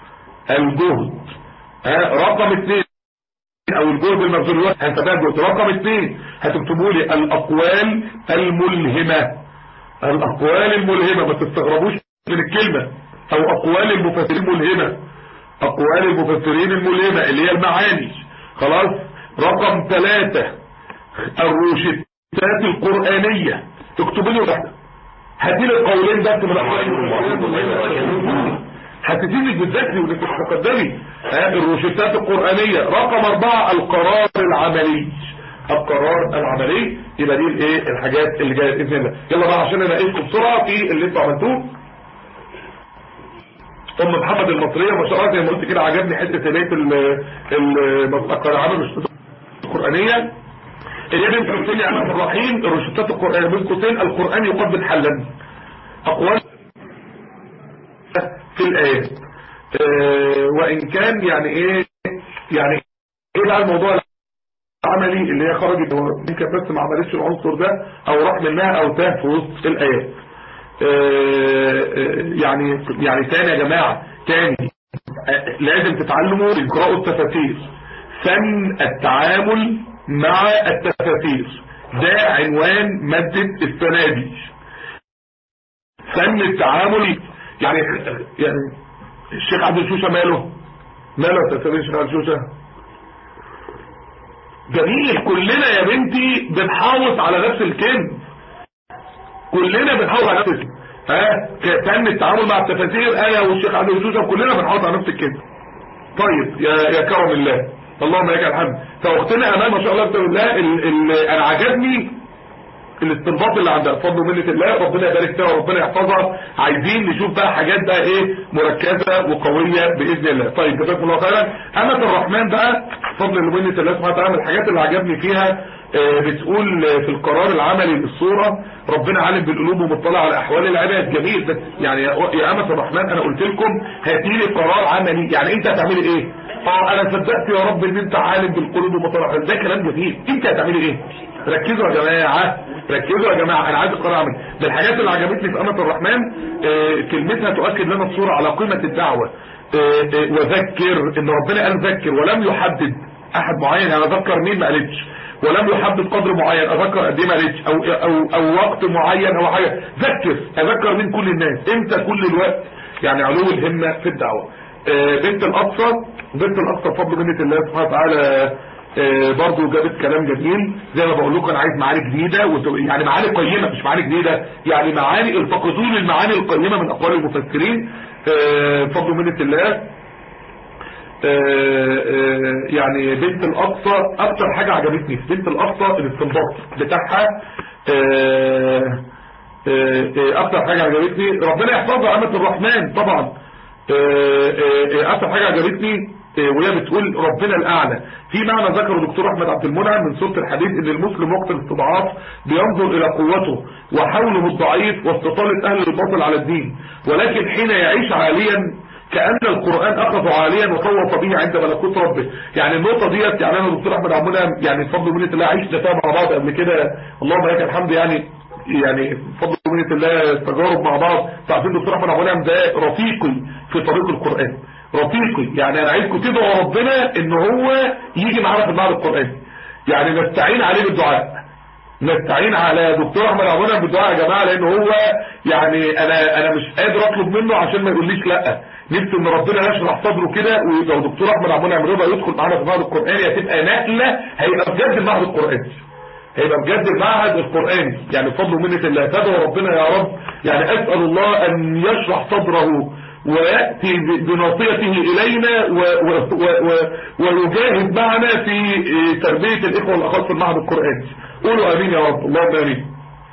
الجهد ها رقم اثنين او الجهد المبذول هنتابع الجهد رقم اثنين هتكتبوا لي الاقوال الملهمه الاقوال الملهمه ما تستغربوش من الكلمه او اقوال المفسرين الملهمه اقوال المفسرين الملهمه اللي هي المعاني خلاص رقم ثلاثة الروشتات القرآنية اكتبوا لي واحدة هاتي لي القولين بس من هتفيدك بالذكر وانك تتقدمي ها الروشتات القرآنية رقم اربعة القرار العملي القرار العملي يبقى دي الايه الحاجات اللي جايه باذن الله يلا بقى عشان اناقشكم بسرعه في اللي انتوا عملتوه ام محمد المصريه ما شاء الله زي ما قلت كده عجبني حته بيت العمل الروشتات القرانيه اللي بنت قوسين يا عبد الرحيم الروشتات القرانيه بين قوسين القران يقبل حلا اقوال في الايات اه وان كان يعني ايه يعني ايه بقى الموضوع العملي اللي هي خرجت يمكن بس ما عملتش العنصر ده او راح منها او تاه في وسط الايات يعني يعني تاني يا جماعة تاني لازم تتعلموا اقرأوا التفاسير فن التعامل مع التفاسير ده عنوان مادة السنة دي فن التعامل يعني يعني الشيخ عبد الشوشة ماله ماله تفسير الشيخ عبد الشوشة جميل كلنا يا بنتي بنحاوط على نفس الكلمة كلنا بنحاوط على نفس الكلمة ها فن التعامل مع التفاسير انا والشيخ عبد الشوشة كلنا بنحاوط على نفس الكلمة طيب يا يا كرم الله اللهم لك الحمد فاختنا امام ما شاء الله بسم الله ال ال انا عجبني الاستنباط اللي عندها بفضل ومنه الله ربنا يبارك فيها وربنا يحفظها عايزين نشوف بقى حاجات بقى ايه مركزه وقويه باذن الله طيب جزاكم الله خيرا امة الرحمن بقى بفضل ومنه الله سبحانه وتعالى الحاجات اللي عجبني فيها آه بتقول في القرار العملي للصوره ربنا عالم بالقلوب ومطلع على احوال العباد جميل بس يعني يا امة الرحمن انا قلت لكم هاتي لي قرار عملي يعني انت هتعملي ايه اه انا صدقت يا رب ان انت عالم بالقلوب ومطلع ده كلام جميل انت هتعملي ايه ركزوا يا جماعه ركزوا يا جماعة انا عايز القرار عملي من الحاجات اللي عجبتني في امة الرحمن آه كلمتها تؤكد لنا الصورة على قيمة الدعوة آه آه وذكر ان ربنا قال ذكر ولم يحدد احد معين يعني اذكر مين ما قالتش ولم يحدد قدر معين اذكر قد ايه ما قالتش او, أو, او وقت معين او حاجة ذكر اذكر من كل الناس امتى كل الوقت يعني علو الهمة في الدعوة بنت الاقصى بنت الاقصى بفضل منة الله سبحانه وتعالى آه برضو جابت كلام جميل زي ما بقول لكم انا عايز معاني جديده يعني معاني قيمه مش معاني جديده يعني معاني التقطوا لي المعاني القيمه من اقوال المفسرين بفضل آه منه الله آه يعني بنت الاقصى اكتر حاجه عجبتني في بنت الاقصى الاستنباط بتاعها اكتر حاجه عجبتني ربنا يحفظها امه الرحمن طبعا اكتر حاجه عجبتني وهي بتقول ربنا الأعلى في معنى ذكره دكتور أحمد عبد المنعم من سورة الحديث ان المسلم وقت الاستضعاف بينظر إلى قوته وحوله الضعيف واستطالة أهل الباطل على الدين ولكن حين يعيش عاليا كأن القرآن أخذ عاليا وطوف به عند ملكوت ربه يعني النقطة ديت يعني أنا دكتور أحمد عبد المنعم يعني بفضل منة الله عشنا فيها مع بعض قبل كده اللهم لك الحمد يعني يعني بفضل منة الله تجارب مع بعض تعرفين دكتور أحمد عبد المنعم ده رفيقي في طريق القرآن رفيقي يعني انا عايزكم تدعوا ربنا ان هو يجي معانا في المعرض القرآني يعني نستعين عليه بالدعاء نستعين على دكتور احمد عبدنا بالدعاء يا جماعه لان هو يعني انا انا مش قادر اطلب منه عشان ما يقوليش لا نفسي ان ربنا يشرح صدره كده ولو دكتور احمد عبدنا رضا يدخل معانا في المعهد القراني هتبقى نقله هيبقى بجد المعهد القراني هيبقى بجد المعهد القراني يعني بفضل منه الله تدعو ربنا يا رب يعني اسال الله ان يشرح صدره ويأتي بناصيته إلينا و و و ويجاهد معنا في تربية الإخوة والأخوات في المعهد القرآني قولوا أمين يا رب اللهم أمين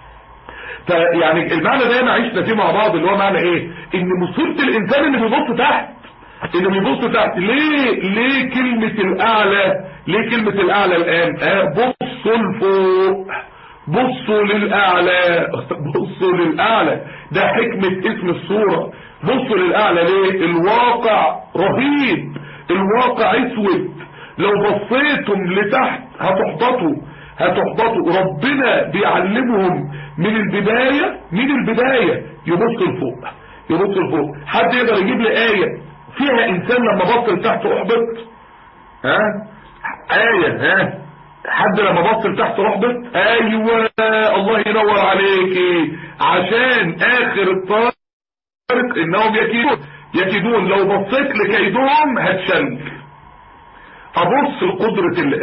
فيعني المعنى ده عشنا فيه مع بعض اللي هو معنى ايه ان مصيبة الانسان اللي بيبص تحت اللي بيبص تحت ليه ليه كلمة الاعلى ليه كلمة الاعلى الان اه بصوا لفوق بصوا للاعلى بصوا للاعلى ده حكمة اسم الصورة بصوا للأعلى ليه الواقع رهيب الواقع اسود لو بصيتم لتحت هتحبطوا هتحبطوا ربنا بيعلمهم من البداية من البداية يبص لفوق يبص لفوق حد يقدر يجيب لي آية فيها إنسان لما بص لتحت أحبط ها آية ها حد لما بص لتحت أحبط أيوة الله ينور عليك عشان آخر الطريق انهم يكيدون يكيدون لو بصيت لكيدهم هتشل ابص لقدرة الله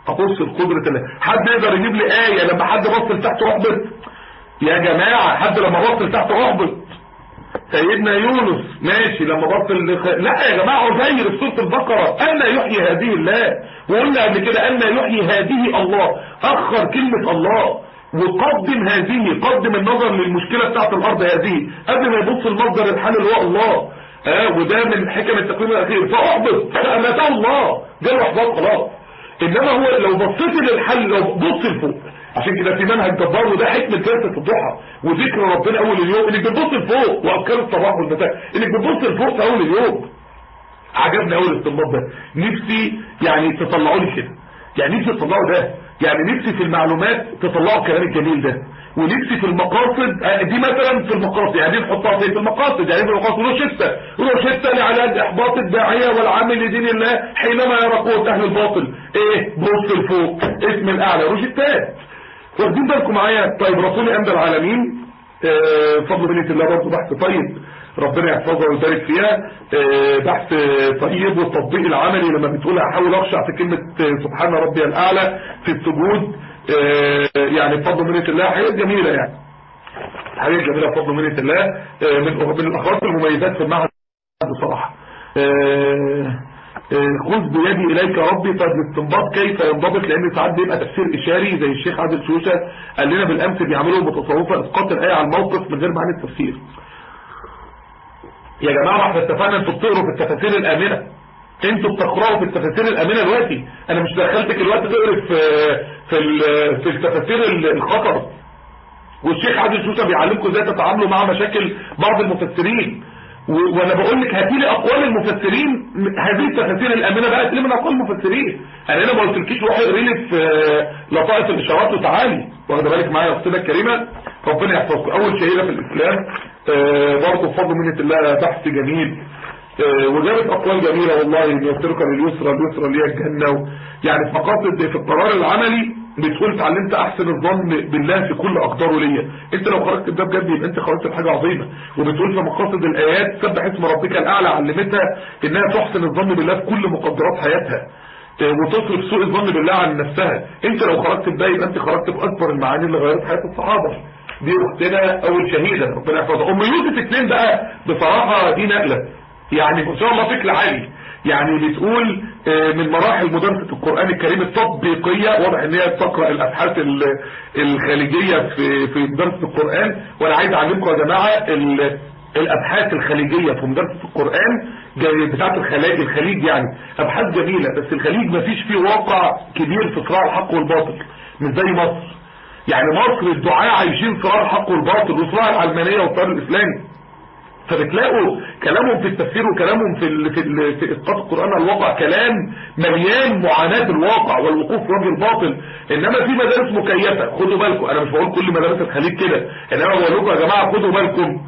هبص لقدره الله حد يقدر يجيب لي ايه لما حد بص لتحت احبط يا جماعه حد لما بص لتحت احبط سيدنا يونس ماشي لما بص لخ... لا يا جماعه عزير في سوره البقره ان يحيي هذه الله وقلنا قبل كده ان يحيي هذه الله اخر كلمه الله وقدم هذه قدم النظر للمشكله بتاعت الارض هذه قبل ما يبص المصدر الحل اللي هو الله اه وده من حكم التقويم الاخير فاحبط فاماته الله جاله احباط خلاص انما هو لو بصيت للحل لو بص لفوق عشان كده في منهج جبار وده حكمه جلسه الضحى وذكر ربنا اول اليوم انك بتبص لفوق واذكار الصباح والمساء انك بتبص لفوق في اول اليوم عجبني اول الاستنباط ده نفسي يعني تطلعوا لي كده يعني نفسي تطلعوا ده يعني نفسي في المعلومات تطلعوا الكلام الجميل ده ونفسي في المقاصد آه، دي مثلا في المقاصد يعني دي نحطها في المقاصد يعني في المقاصد روشتة روشتة لعلاج احباط الداعية والعامل لدين الله حينما يرى قوة اهل الباطل ايه بص لفوق اسم الاعلى روشتات واخدين بالكم معايا طيب رسول امد العالمين آه، فضل بنية الله برضه بحث طيب ربنا يحفظها ويبارك فيها آه، بحث طيب والتطبيق العملي لما بتقول هحاول اخشع في كلمة آه، سبحان ربي الاعلى في السجود آه، يعني بفضل منية الله حاجات جميلة يعني حاجات جميلة بفضل منية الله آه، من من الاخبار المميزات في المعهد بصراحة آه، آه، خذ بيدي اليك ربي طيب الاستنباط كيف ينضبط لان ساعات بيبقى تفسير اشاري زي الشيخ عادل شوشه قال لنا بالامس بيعملوا المتصوفه اسقاط الايه على الموقف من غير معنى التفسير يا جماعه ما احنا اتفقنا انتوا بتقروا في التفاسير الامنه انتوا بتقراوا في التفاسير الامنه دلوقتي انا مش دخلتك دلوقتي تقرا في في ال- في التفاسير ال- الخطر والشيخ عادل شوشه بيعلمكم ازاي تتعاملوا مع مشاكل بعض المفسرين و- وانا بقول لك هاتي لي اقوال المفسرين م- هذه التفاسير الامنه بقى ليه من اقوال المفسرين انا هنا ما قلتلكيش روحي اقري لي في آه، لطائف الاشارات وتعالي واخده بالك معايا يا اختنا الكريمه ربنا يحفظكم اول شهيره في الاسلام آه، برضه بفضل منه الله بحث جميل آه، وجابت اقوال جميله والله ان يسرك لليسرى اليسرى اللي هي الجنه و... يعني في مقاصد في القرار العملي بتقول اتعلمت احسن الظن بالله في كل اقداره ليا انت لو خرجت بده بجد يبقى انت خرجت بحاجه عظيمه وبتقول في مقاصد الايات سبح اسم ربك الاعلى علمتها انها تحسن الظن بالله في كل مقدرات حياتها آه، وتصرف سوء الظن بالله عن نفسها انت لو خرجت بده يبقى انت خرجت باكبر المعاني اللي غيرت حياه الصحابه دي اختنا اول شهيده ربنا يحفظها ام يوسف اتنين بقى بصراحه دي نقله يعني ان شاء الله فكر عالي يعني بتقول آه، من مراحل مدرسة القرآن الكريم التطبيقية واضح ان هي بتقرأ الابحاث ال- الخليجية في في مدرسة القرآن وانا عايز اعلمكم يا جماعة ال- الابحاث الخليجية في مدرسة القرآن جاي- بتاعت الخلاج الخليج يعني ابحاث جميلة بس الخليج مفيش فيه واقع كبير في صراع الحق والباطل مش زي مصر يعني مصر الدعاء عايشين صراع الحق والباطل وصراع العلمانية والتيار الاسلامي فبتلاقوا كلامهم في التفسير وكلامهم في ال في, ال في اسقاط القران على الواقع كلام مليان معاناه الواقع والوقوف في وجه الباطل انما في مدارس مكيفه خدوا بالكم انا مش بقول كل مدارس الخليج كده انما بقول لكم يا جماعه خدوا بالكم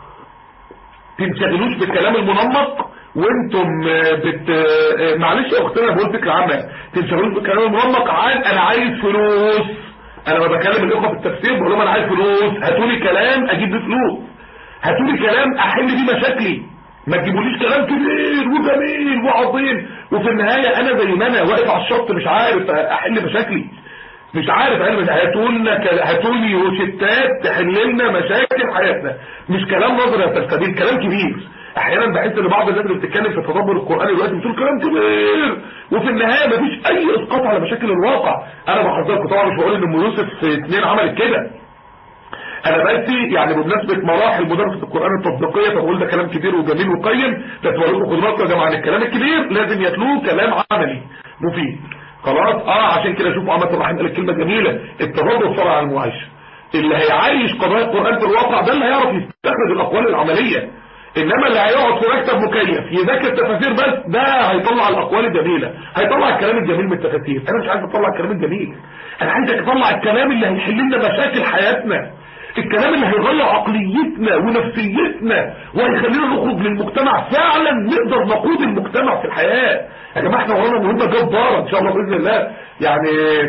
تنشغلوش بالكلام المنمق وانتم آه، بت آه، معلش يا اختنا بقول فكره عامه تنشغلوش بالكلام المنمق عن انا عايز فلوس انا ما بكلم الاخوه في التفسير بقول لهم انا عايز فلوس هاتوا لي كلام اجيب بيه فلوس هاتوا لي كلام احل بيه مشاكلي ما تجيبوليش كلام كبير وجميل وعظيم وفي النهايه انا زي ما انا واقف على الشط مش عارف احل مشاكلي مش عارف انا هاتوا لنا ك- هاتوا لي روشتات تحل لنا مشاكل حياتنا مش كلام نظري يا تستبيل كلام كبير احيانا بحس ان بعض الناس اللي بتتكلم في تدبر القران دلوقتي بتقول كلام كبير وفي النهايه مفيش اي اسقاط على مشاكل الواقع انا بحذركم طبعا مش بقول ان ام يوسف اتنين عملت كده انا بس يعني بمناسبه مراحل مدرسه القران التطبيقيه فبقول ده كلام كبير وجميل وقيم بس بقول لكم خدوا بالكم يا جماعه عن الكلام الكبير لازم يتلوه كلام عملي مفيد خلاص اه عشان كده شوفوا عماد الرحمن قال الكلمه الجميله التدبر فرع عن المعايشه اللي هيعيش قضايا القران في الواقع ده اللي هيعرف يستخرج الاقوال العمليه انما اللي هيقعد في مكتب مكيف يذاكر تفاسير بس ده هيطلع الاقوال الجميله هيطلع الكلام الجميل من التفاسير انا مش عايز اطلع الكلام الجميل انا عايزك تطلع الكلام اللي هيحل لنا مشاكل حياتنا الكلام اللي هيغير عقليتنا ونفسيتنا وهيخلينا نخرج للمجتمع فعلا نقدر نقود المجتمع في الحياه يا جماعه احنا ورانا مهمه جباره ان شاء الله باذن الله يعني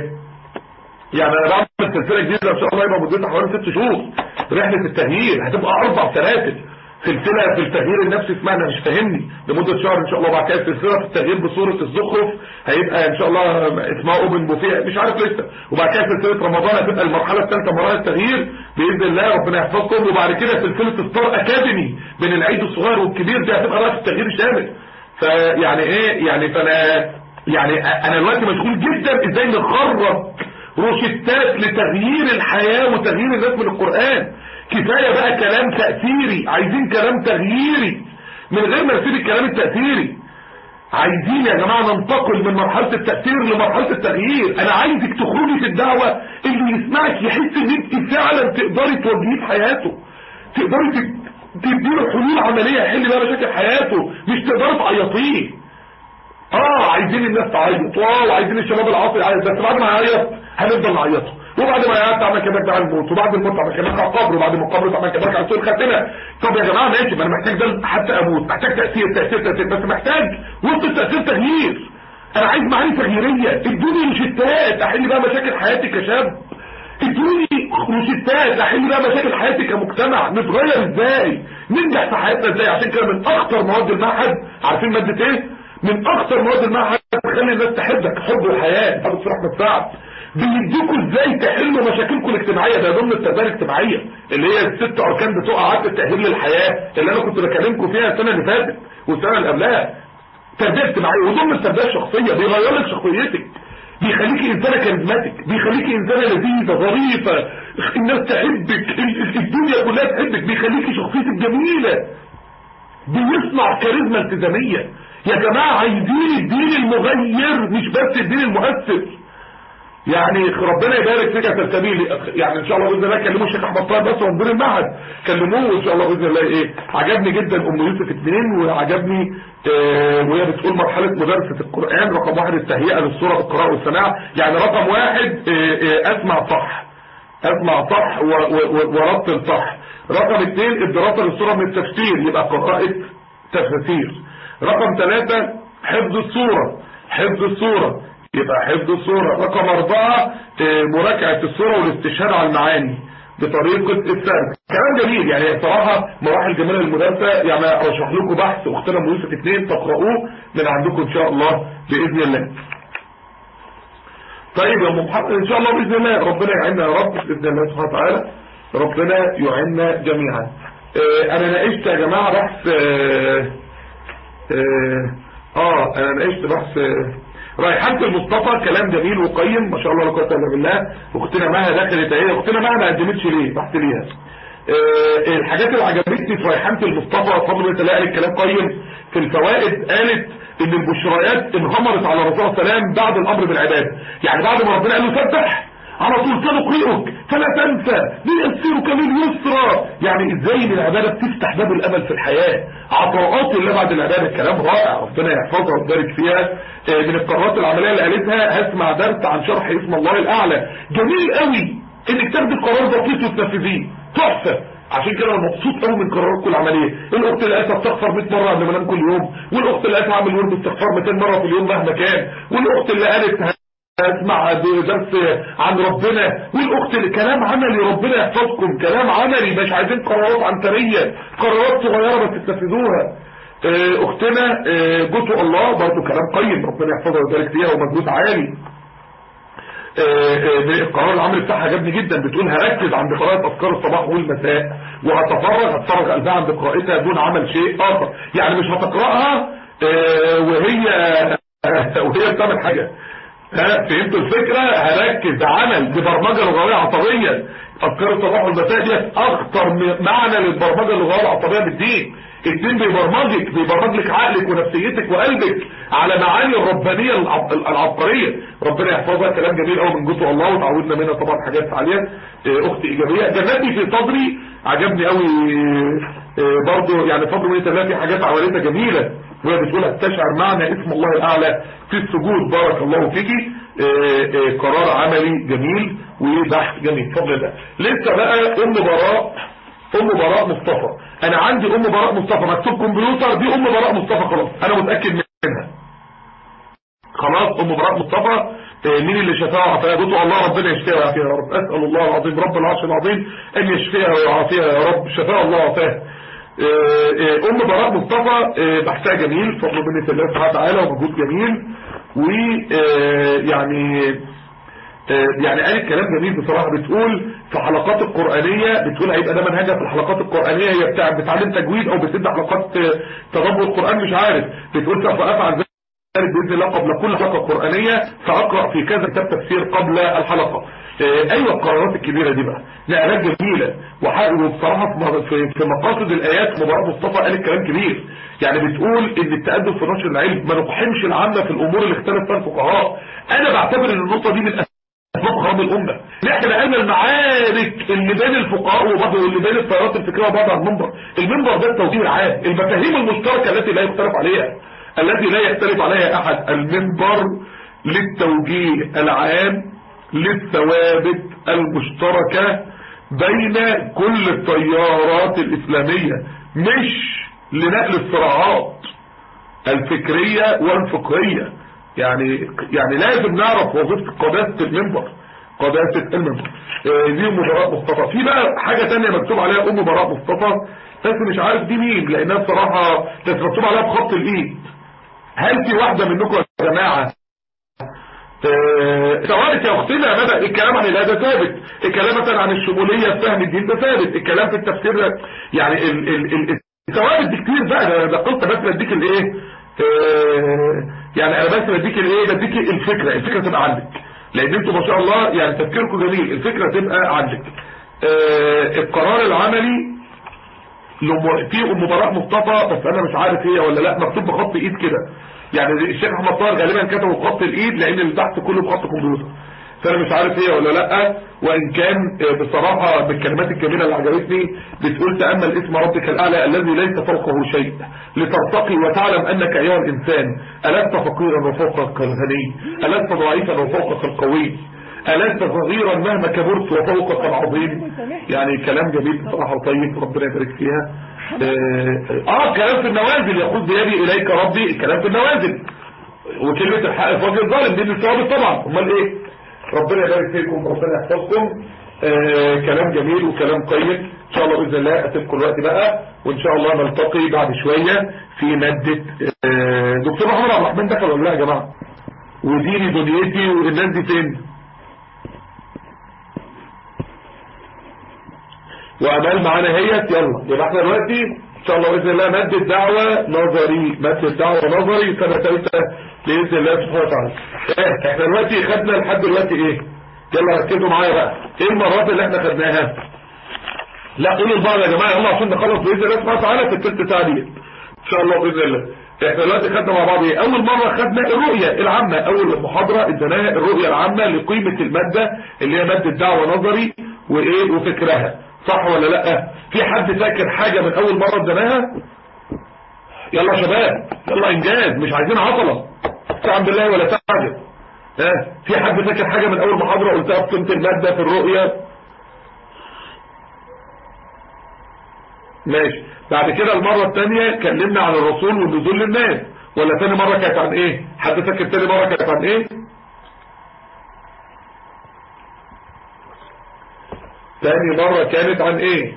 يعني انا بعمل سلسله جديده ان شاء الله يبقى مدتها حوالي ست شهور رحله التغيير هتبقى اربع سلاسل سلسله في التغيير النفسي اسمها انا مش فاهمني لمده شهر ان شاء الله بعد كده سلسله في التغيير بصوره الزخرف هيبقى ان شاء الله اسمها اوبن بوفيه مش عارف لسه وبعد كده سلسله رمضان هتبقى المرحله الثالثه مراحل التغيير باذن الله ربنا يحفظكم وبعد كده سلسله ستار اكاديمي بين العيد الصغير والكبير دي هتبقى بقى في التغيير شامل فيعني ايه يعني فانا يعني انا دلوقتي مشغول جدا ازاي نخرج روشتات لتغيير الحياة وتغيير الناس من القرآن كفاية بقى كلام تأثيري عايزين كلام تغييري من غير ما نسيب الكلام التأثيري عايزين يا جماعة ننتقل من مرحلة التأثير لمرحلة التغيير انا عايزك تخرجي في الدعوة اللي يسمعك يحس ان انت فعلا تقدري توجهيه في حياته تقدري تديله حلول عملية يحل بقى مشاكل حياته مش تقدري تعيطيه اه عايزين الناس تعيط اه وعايزين الشباب العاطل يعيط بس بعد ما يعيط هنفضل نعيطه وبعد ما يعيط تعمل كمان على الموت وبعد الموت تعمل كمان على القبر وبعد ما القبر تعمل كمان على سوء الخاتمه طب يا جماعه ماشي ما انا محتاج ده حتى اموت محتاج تاثير تاثير تاثير بس محتاج وسط التاثير تغيير انا عايز معاني تغييريه ادوني روشتات احل بقى مشاكل حياتي كشاب ادوني روشتات احل بقى مشاكل حياتي كمجتمع نتغير ازاي ننجح في حياتنا ازاي عشان كده من اخطر مواد المعهد عارفين ماده ايه من اكثر مواد المعهد تخلي الناس تحبك حب الحياة ابو صلاح بن سعد بيديكوا ازاي تحلوا مشاكلكم الاجتماعية ده ضمن التربيه الاجتماعية اللي هي الست اركان بتوع عادة التأهيل للحياة اللي انا كنت بكلمكم فيها السنة اللي فاتت والسنة اللي قبلها تربية اجتماعية وضمن التربية الشخصية بيغير لك شخصيتك بيخليكي انسانة كاريزماتيك بيخليكي انسانة لذيذة ظريفة الناس تحبك الدنيا كلها تحبك بيخليكي شخصيتك جميلة بيصنع كاريزما التزامية يا جماعة عايزين الدين المغير مش بس الدين المؤثر يعني ربنا يبارك فيك يا سلسبيل يعني ان شاء الله باذن الله كلموا الشيخ احمد طاهر بس ومدير المعهد كلموه ان شاء الله باذن الله ايه عجبني جدا ام يوسف اثنين وعجبني آه وهي بتقول مرحله مدرسه القران رقم واحد التهيئه للصوره بالقراءه والسماع يعني رقم واحد آه آه اسمع صح اسمع صح ورتل صح رقم اثنين الدراسه للصوره من التفسير يبقى قراءه تفسير رقم ثلاثة حفظ الصورة حفظ الصورة يبقى حفظ الصورة رقم أربعة مراجعة الصورة والاستشهاد على المعاني بطريقة السرد كلام جميل يعني صراحة مراحل جميلة للمدرسة يعني أرشح لكم بحث أختنا أم يوسف اثنين تقرأوه من عندكم إن شاء الله بإذن الله طيب يا أم محمد إن شاء الله بإذن الله ربنا يعيننا يا رب بإذن الله سبحانه وتعالى ربنا يعيننا جميعا أنا ناقشت يا جماعة بحث اه انا ناقشت بحث ريحانة المصطفى كلام جميل وقيم ما شاء الله لا قوه الا بالله واختنا مها دخلت اهي اختنا مها ما قدمتش ليه بحث ليها آه الحاجات اللي عجبتني في ريحانة المصطفى فضل الله تعالى الكلام قيم في الفوائد قالت ان البشريات انهمرت على الرسول صلى الله عليه وسلم بعد الامر بالعباده يعني بعد ما ربنا قال له سبح على طول سنقرئك فلا تنسى ليسرك لليسرى يعني ازاي ان العباده بتفتح باب الامل في الحياه عطاءات الله بعد العباده كلام رائع ربنا يحفظها ويبارك فيها من القرارات العمليه اللي قالتها هسمع درس عن شرح اسم الله الاعلى جميل قوي انك تاخدي قرار بسيط وتنفذيه تحفه عشان كده انا مبسوط قوي من قراراتكم العمليه الاخت اللي قالت استغفر 100 مره قبل ما انام كل يوم والاخت اللي قالت اعمل ورد استغفار 200 مره في اليوم مهما كان والاخت اللي قالت اسمع درس عن ربنا والاخت اللي كلام عملي ربنا يحفظكم كلام عملي مش عايزين قرارات عنتريه قرارات صغيره بس تنفذوها اختنا جوتو الله برضو كلام قيم ربنا يحفظها ويبارك فيها ومجهود عالي القرار العملي بتاعها عجبني جدا بتقول هركز عند قراءة أذكار الصباح والمساء وهتفرغ هتفرغ قلبها عند قراءتها دون عمل شيء آخر يعني مش هتقرأها وهي وهي بتعمل حاجة ها فهمتوا الفكرة هركز عمل ببرمجة لغوية عصبية أذكار الصباح والمساء دي أخطر معنى للبرمجة اللغوية العصبية بالدين الدين بيبرمجك بيبرمج لك عقلك ونفسيتك وقلبك على معاني الربانية العبقرية ربنا يحفظها كلام جميل قوي من جزء الله وتعودنا منها طبعا حاجات عالية اخت ايجابية جنتي في صدري عجبني قوي برضو يعني فضل من الله في حاجات عمليتها جميلة وهي بتقول استشعر معنى اسم الله الاعلى في السجود بارك الله فيكي قرار عملي جميل وبحث جميل فضل الله لسه بقى ام براء ام براء مصطفى انا عندي ام براء مصطفى مكتوب كمبيوتر دي ام براء مصطفى خلاص انا متاكد منها خلاص ام براء مصطفى مين اللي شفاها وعافاها قلت الله ربنا يشفيها ويعافيها يا رب اسال الله العظيم رب العرش العظيم ان يشفيها ويعافيها يا رب شفاها الله وعافاها آه، ام براء مصطفى آه، بحثها جميل فضل منة الله سبحانه وتعالى ومجهود جميل ويعني يعني قالت كلام جميل بصراحة بتقول في حلقات القرآنية بتقول هيبقى ده منهجها في الحلقات القرآنية هي بتاع بتعلم تجويد او بتدي حلقات آه، تدبر القرآن مش عارف بتقول سوف افعل ذلك بإذن الله قبل كل حلقة قرآنية سأقرأ في كذا كتاب تفسير قبل الحلقة آه، ايوه القرارات الكبيرة دي بقى نقلات جميلة وح- وبصراحة في- في في مقاصد الايات مباراة مصطفى قالت كلام كبير يعني بتقول ان التقدم في نشر العلم ما نقحمش العامة في الامور اللي اختلف فيها الفقهاء انا بعتبر ان النقطة دي من اسباب خراب الامة نحن لقينا المعارك اللي بين الفقهاء وبعض واللي بين التيارات الفكرية وبعض على المنبر المنبر ده التوجيه العام المفاهيم المشتركة التي لا يختلف عليها التي لا يختلف عليها احد المنبر للتوجيه العام للثوابت المشتركة بين كل التيارات الإسلامية مش لنقل الصراعات الفكرية والفقهية يعني يعني لازم نعرف وظيفة قداسة المنبر قداسة المنبر آه، دي ام براء مصطفى في بقى حاجة تانية مكتوب عليها ام براء مصطفى بس مش عارف دي مين لانها بصراحة بس مكتوب عليها بخط الايد هل في واحدة منكم يا جماعة آه، ثوابت يا اختنا بدأ الكلام عن الهدى ثابت الكلام مثلا عن الشمولية في فهم الدين ده ثابت الكلام في التفسير ده يعني ال ال ال الثوابت دي كتير بقى ده ده قلت بس بديك الايه آه، يعني انا بس بديك الايه بديك الفكرة الفكرة تبقى عندك لان انتوا ما شاء الله يعني تفكيركم جميل الفكرة تبقى عندك آه، القرار العملي لم- في ام براء مصطفى بس انا مش عارف هي ولا لا مكتوب بخط ايد كده يعني الشيخ احمد طاهر غالبا كتبه بخط الايد لان البحث كله بخط كمبيوتر فانا مش عارف هي ولا لا وان كان آه، بصراحة بالكلمات الجميلة اللي عجبتني بتقول تأمل اسم ربك الاعلى الذي ليس فوقه شيء لترتقي وتعلم انك ايها الانسان ألست فقيرا وفوقك الغني ألست ضعيفا وفوقك القوي ألست صغيرا مهما كبرت وفوقك العظيم يعني كلام جميل بصراحة وطيب ربنا يبارك فيها اه آه، كلام في النوازل يقول بيدي اليك ربي الكلام في النوازل وكلمة الحق في وجه الظالم دي من الثوابت طبعا امال ايه ربنا يبارك فيكم ربنا يحفظكم آه كلام جميل وكلام قيم ان شاء الله باذن الله اسيبكم الوقت بقى وان شاء الله نلتقي بعد شوية في مادة آه دكتور محمد عبد الرحمن دخل ولا لا يا جماعة وديني دنيتي والناس دي فين وامال معانا هيت يلا يبقى احنا دلوقتي ان شاء الله باذن الله ماده دعوه نظري ماده دعوه نظري سنه ثالثه باذن الله سبحانه وتعالى إيه، احنا دلوقتي خدنا لحد دلوقتي ايه يلا ركزوا معايا بقى ايه المرات اللي احنا خدناها لا قولوا لبعض يا جماعه يلا عشان نخلص باذن الله سبحانه وتعالى في الثلث ساعه دي ان شاء الله باذن الله احنا دلوقتي خدنا مع بعض ايه اول مره خدنا الرؤيه العامه اول محاضره اديناها الرؤيه العامه لقيمه الماده اللي هي ماده دعوه نظري وايه وفكرها صح ولا لا في حد فاكر حاجه من اول مره اديناها يلا يا شباب يلا انجاز مش عايزين عطله استعن بالله ولا تعجب ها في حد فاكر حاجه من اول محاضره قلتها في قيمه الماده في الرؤيه ماشي بعد كده المرة الثانية اتكلمنا عن الرسول والنزول للناس ولا تاني مرة كانت عن ايه حد فاكر تاني مرة كانت عن ايه تاني مرة كانت عن ايه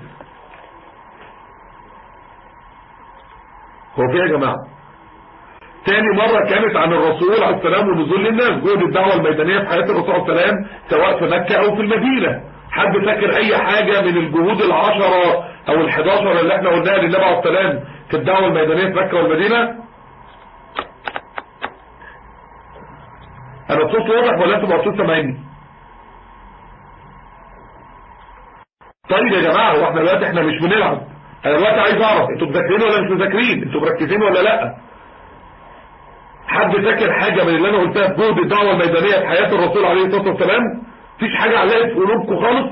هو في يا جماعة تاني مرة كانت عن الرسول عليه السلام والنزول للناس جهد الدعوة الميدانية في حياة الرسول عليه السلام سواء في مكة او في المدينة حد فاكر اي حاجة من الجهود العشرة او الحداشر اللي احنا قلناها للنبي عليه السلام في الدعوة الميدانية في مكة والمدينة انا الصوت واضح ولا انتوا مبسوط سامعيني طيب يا جماعة هو احنا دلوقتي احنا مش بنلعب انا دلوقتي عايز اعرف انتوا مذاكرين ولا مش مذاكرين انتوا مركزين ولا لا حد فاكر حاجة من اللي انا قلتها في جهد الدعوة الميدانية في حياة الرسول عليه الصلاة والسلام مفيش حاجة علقت في قلوبكم خالص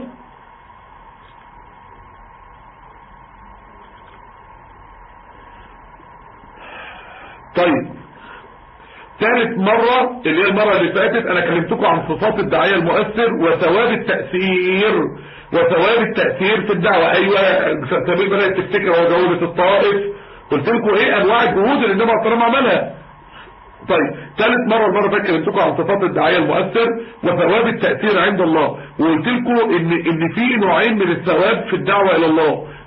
طيب ثالث مرة اللي هي المرة اللي فاتت انا كلمتكم عن صفات الداعية المؤثر وثواب التأثير وثواب التأثير في الدعوة ايوه سبيل بدأت تفتكر هو جولة الطائف قلت لكم ايه انواع الجهود اللي النبي عليه الصلاة عملها طيب ثالث مرة المرة فاتت كلمتكم عن صفات الداعية المؤثر وثواب التأثير عند الله وقلت لكم ان ان في نوعين من الثواب في الدعوة الى الله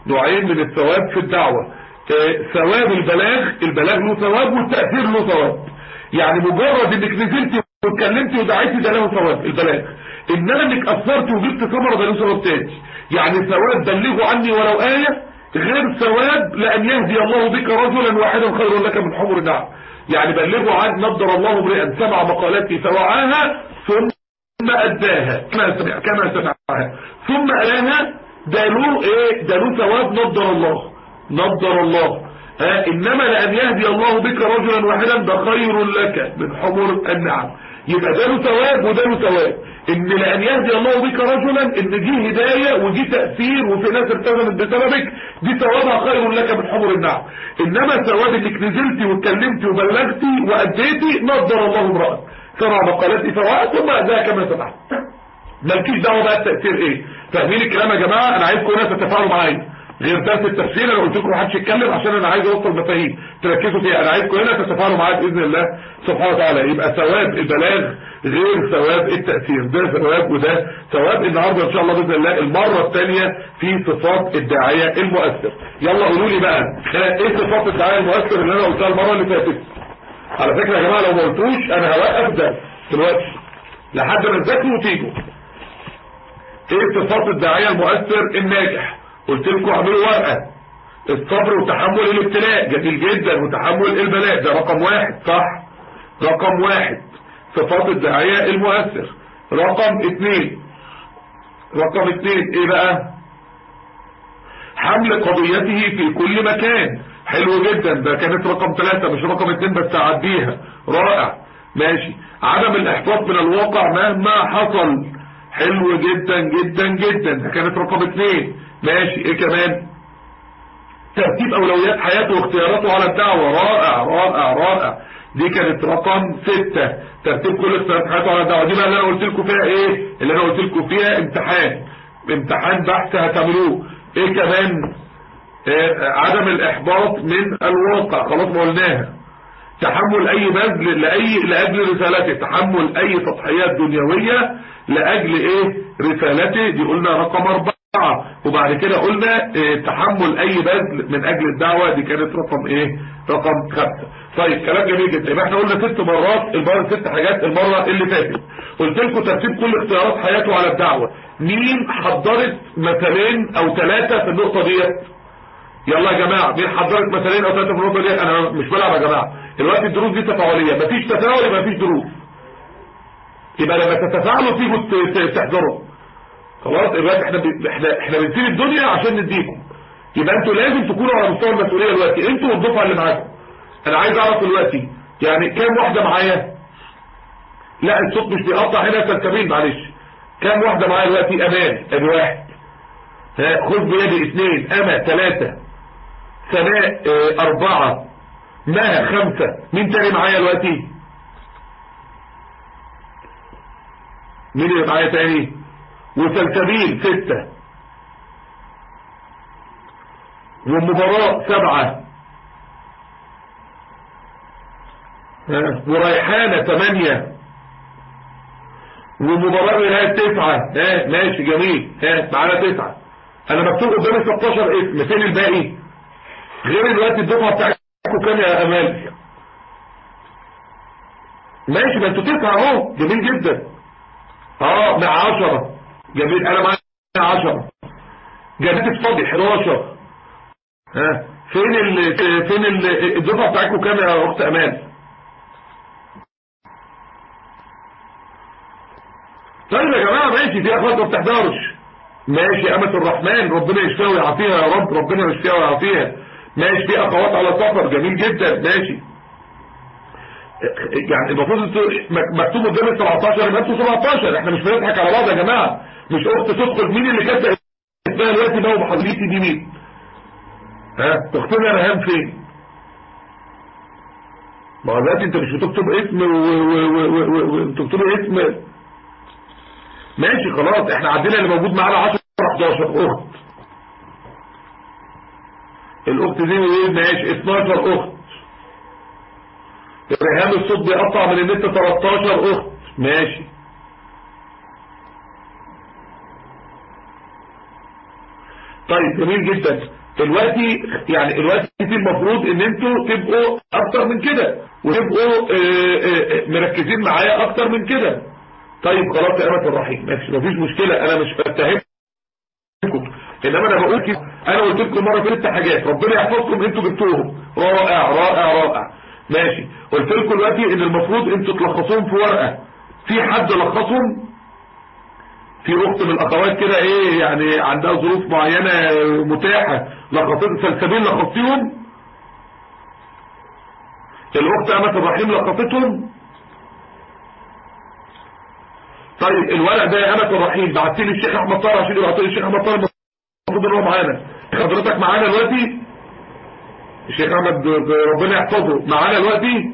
نوعين من الثواب في الدعوة آه، ثواب البلاغ البلاغ له ثواب والتأثير له ثواب يعني مجرد انك نزلت واتكلمت ودعيت ده له ثواب البلاغ انما انك اثرت وجبت ثمره ده له ثواب تاني يعني ثواب بلغوا عني ولو آية غير ثواب لأن يهدي الله بك رجلا واحدا خير لك من حمر النعم يعني بلغوا عن نضر الله امرئا سمع مقالتي فوعاها ثم أداها كما سمع كما سمعها ثم ألاها ده له ايه ده له ثواب نضر الله نضر الله ها انما لان يهدي الله بك رجلا واحدا ده خير لك من حمر النعم يبقى ده له ثواب وده له ثواب ان لان يهدي الله بك رجلا ان دي هدايه ودي تاثير وفي ناس التزمت بسببك دي ثوابها خير لك من حمر النعم انما ثواب انك نزلتي واتكلمتي وبلغتي واديتي نضر الله امرأة سمع مقالتي فوقت ثم اداها كما سمعت مالكيش دعوه بقى التاثير ايه فاهمين الكلام يا جماعه انا عايزكم ناس تتفاعلوا معايا غير درس التفسير انا قلت لكم محدش يتكلم عشان انا عايز اوصل مفاهيم تركزوا فيها انا عايزكم هنا تتفاعلوا معايا باذن الله سبحانه وتعالى يبقى ثواب البلاغ غير ثواب التاثير ده ثواب وده ثواب النهارده ان شاء الله باذن الله المره الثانيه في صفات الداعيه المؤثر يلا قولوا لي بقى ايه صفات الداعيه المؤثر اللي انا قلتها المره اللي فاتت على فكره يا جماعه لو ما قلتوش انا هوقف ده دلوقتي لحد ما تذاكروا وتيجوا ايه صفات الداعيه المؤثر الناجح قلت لكم اعملوا ورقه الصبر وتحمل الابتلاء جميل جدا وتحمل البلاء ده رقم واحد صح رقم واحد صفات الداعيه المؤثر رقم اثنين رقم اثنين ايه بقى حمل قضيته في كل مكان حلو جدا ده كانت رقم ثلاثة مش رقم اثنين بس تعديها رائع ماشي عدم الاحباط من الواقع مهما حصل حلو جدا جدا جدا ده كانت رقم اثنين ماشي ايه كمان ترتيب اولويات حياته واختياراته على الدعوة رائع رائع رائع دي كانت رقم ستة ترتيب كل اختيارات حياته على الدعوة دي بقى اللي انا قلت لكم فيها ايه اللي انا قلت لكم فيها امتحان امتحان بحث هتعملوه ايه كمان إيه عدم الاحباط من الواقع خلاص ما قلناها تحمل اي بذل لاي لاجل رسالته تحمل اي تضحيات دنيويه لاجل ايه رسالته دي قلنا رقم اربعة وبعد كده قلنا إيه تحمل اي بذل من اجل الدعوة دي كانت رقم ايه رقم خمسة طيب كلام جميل جدا يبقى احنا قلنا ست مرات المرة ست حاجات المرة اللي فاتت قلت لكم ترتيب كل اختيارات حياته على الدعوة مين حضرت مثلين او ثلاثة في النقطة ديت يلا يا جماعة مين حضرت مثلين او ثلاثة في النقطة ديت انا مش بلعب يا جماعة دلوقتي الدروس دي تفاعلية مفيش تفاعل يبقى مفيش دروس يبقى لما تتفاعلوا تيجوا تحضروا خلاص دلوقتي احنا ب... احنا احنا بنسيب الدنيا عشان نديكم يبقى انتوا لازم تكونوا على مستوى المسؤوليه دلوقتي انتوا والدفعه اللي معاكم انا عايز اعرف دلوقتي يعني كام واحده معايا لا الصوت مش بيقطع هنا سلسبيل معلش كام واحده معايا دلوقتي امان ادي واحد ها خذ بيدي اثنين اما ثلاثه سماء اه اربعه مها خمسه مين تاني معايا دلوقتي مين اللي معايا تاني وسلسبيل ستة ومباراة سبعة وريحانة ثمانية ومباراة نهاية تسعة ها ماشي جميل ها معانا تسعة انا مكتوب قدامي 16 اسم فين الباقي غير الوقت الدفعة بتاعتكم كام يا امال ماشي ما انتوا تسعة اهو جميل جدا اه مع 10 جميل انا معايا 10 جابت فاضي 11 ها فين ال فين ال الدفعه بتاعتكم كام يا اخت امان طيب يا جماعه ماشي في اخوات ما بتحضرش ماشي امة الرحمن ربنا يشفيها ويعافيها يا رب ربنا يشفيها ويعافيها ماشي في اخوات على سفر جميل جدا ماشي يعني المفروض مكتوب قدام ال 17 يبقى انتوا 17 احنا مش بنضحك على بعض يا جماعه مش اخت تدخل مين اللي كاتبه اسمها دلوقتي بقى ومحاضرتي دي مين ها تختار رهان فين ما هو دلوقتي انت مش بتكتب اسم وانتوا بتكتبوا اسم ماشي خلاص احنا عندنا اللي موجود معانا 10 11 اخت الاخت دي ايه ماشي 12 اخت رهان الصوت بيقطع من النت 13 اخت ماشي طيب جميل جدا دلوقتي يعني دلوقتي المفروض ان انتوا تبقوا اكتر من كده وتبقوا آه، آه، آه، مركزين معايا اكتر من كده طيب خلاص يا امة الرحيم ماشي مفيش مشكلة انا مش بتهمكم انما انا بقول كده انا قلت لكم مره ست حاجات ربنا يحفظكم انتوا جبتوهم رائع رائع رائع ماشي قلت لكم دلوقتي ان المفروض انتوا تلخصوهم في ورقه في حد لخصهم في اخت من الاخوات كده ايه يعني عندها ظروف معينه متاحه لخصت سلسبيل لخصتيهم الاخت امة الرحيم لخصتهم طيب الورق ده يا امة الرحيم بعت لي الشيخ احمد طاهر عشان يبعت لي الشيخ احمد طاهر المفروض ان هو معانا حضرتك معانا دلوقتي الشيخ احمد ربنا يحفظه معانا دلوقتي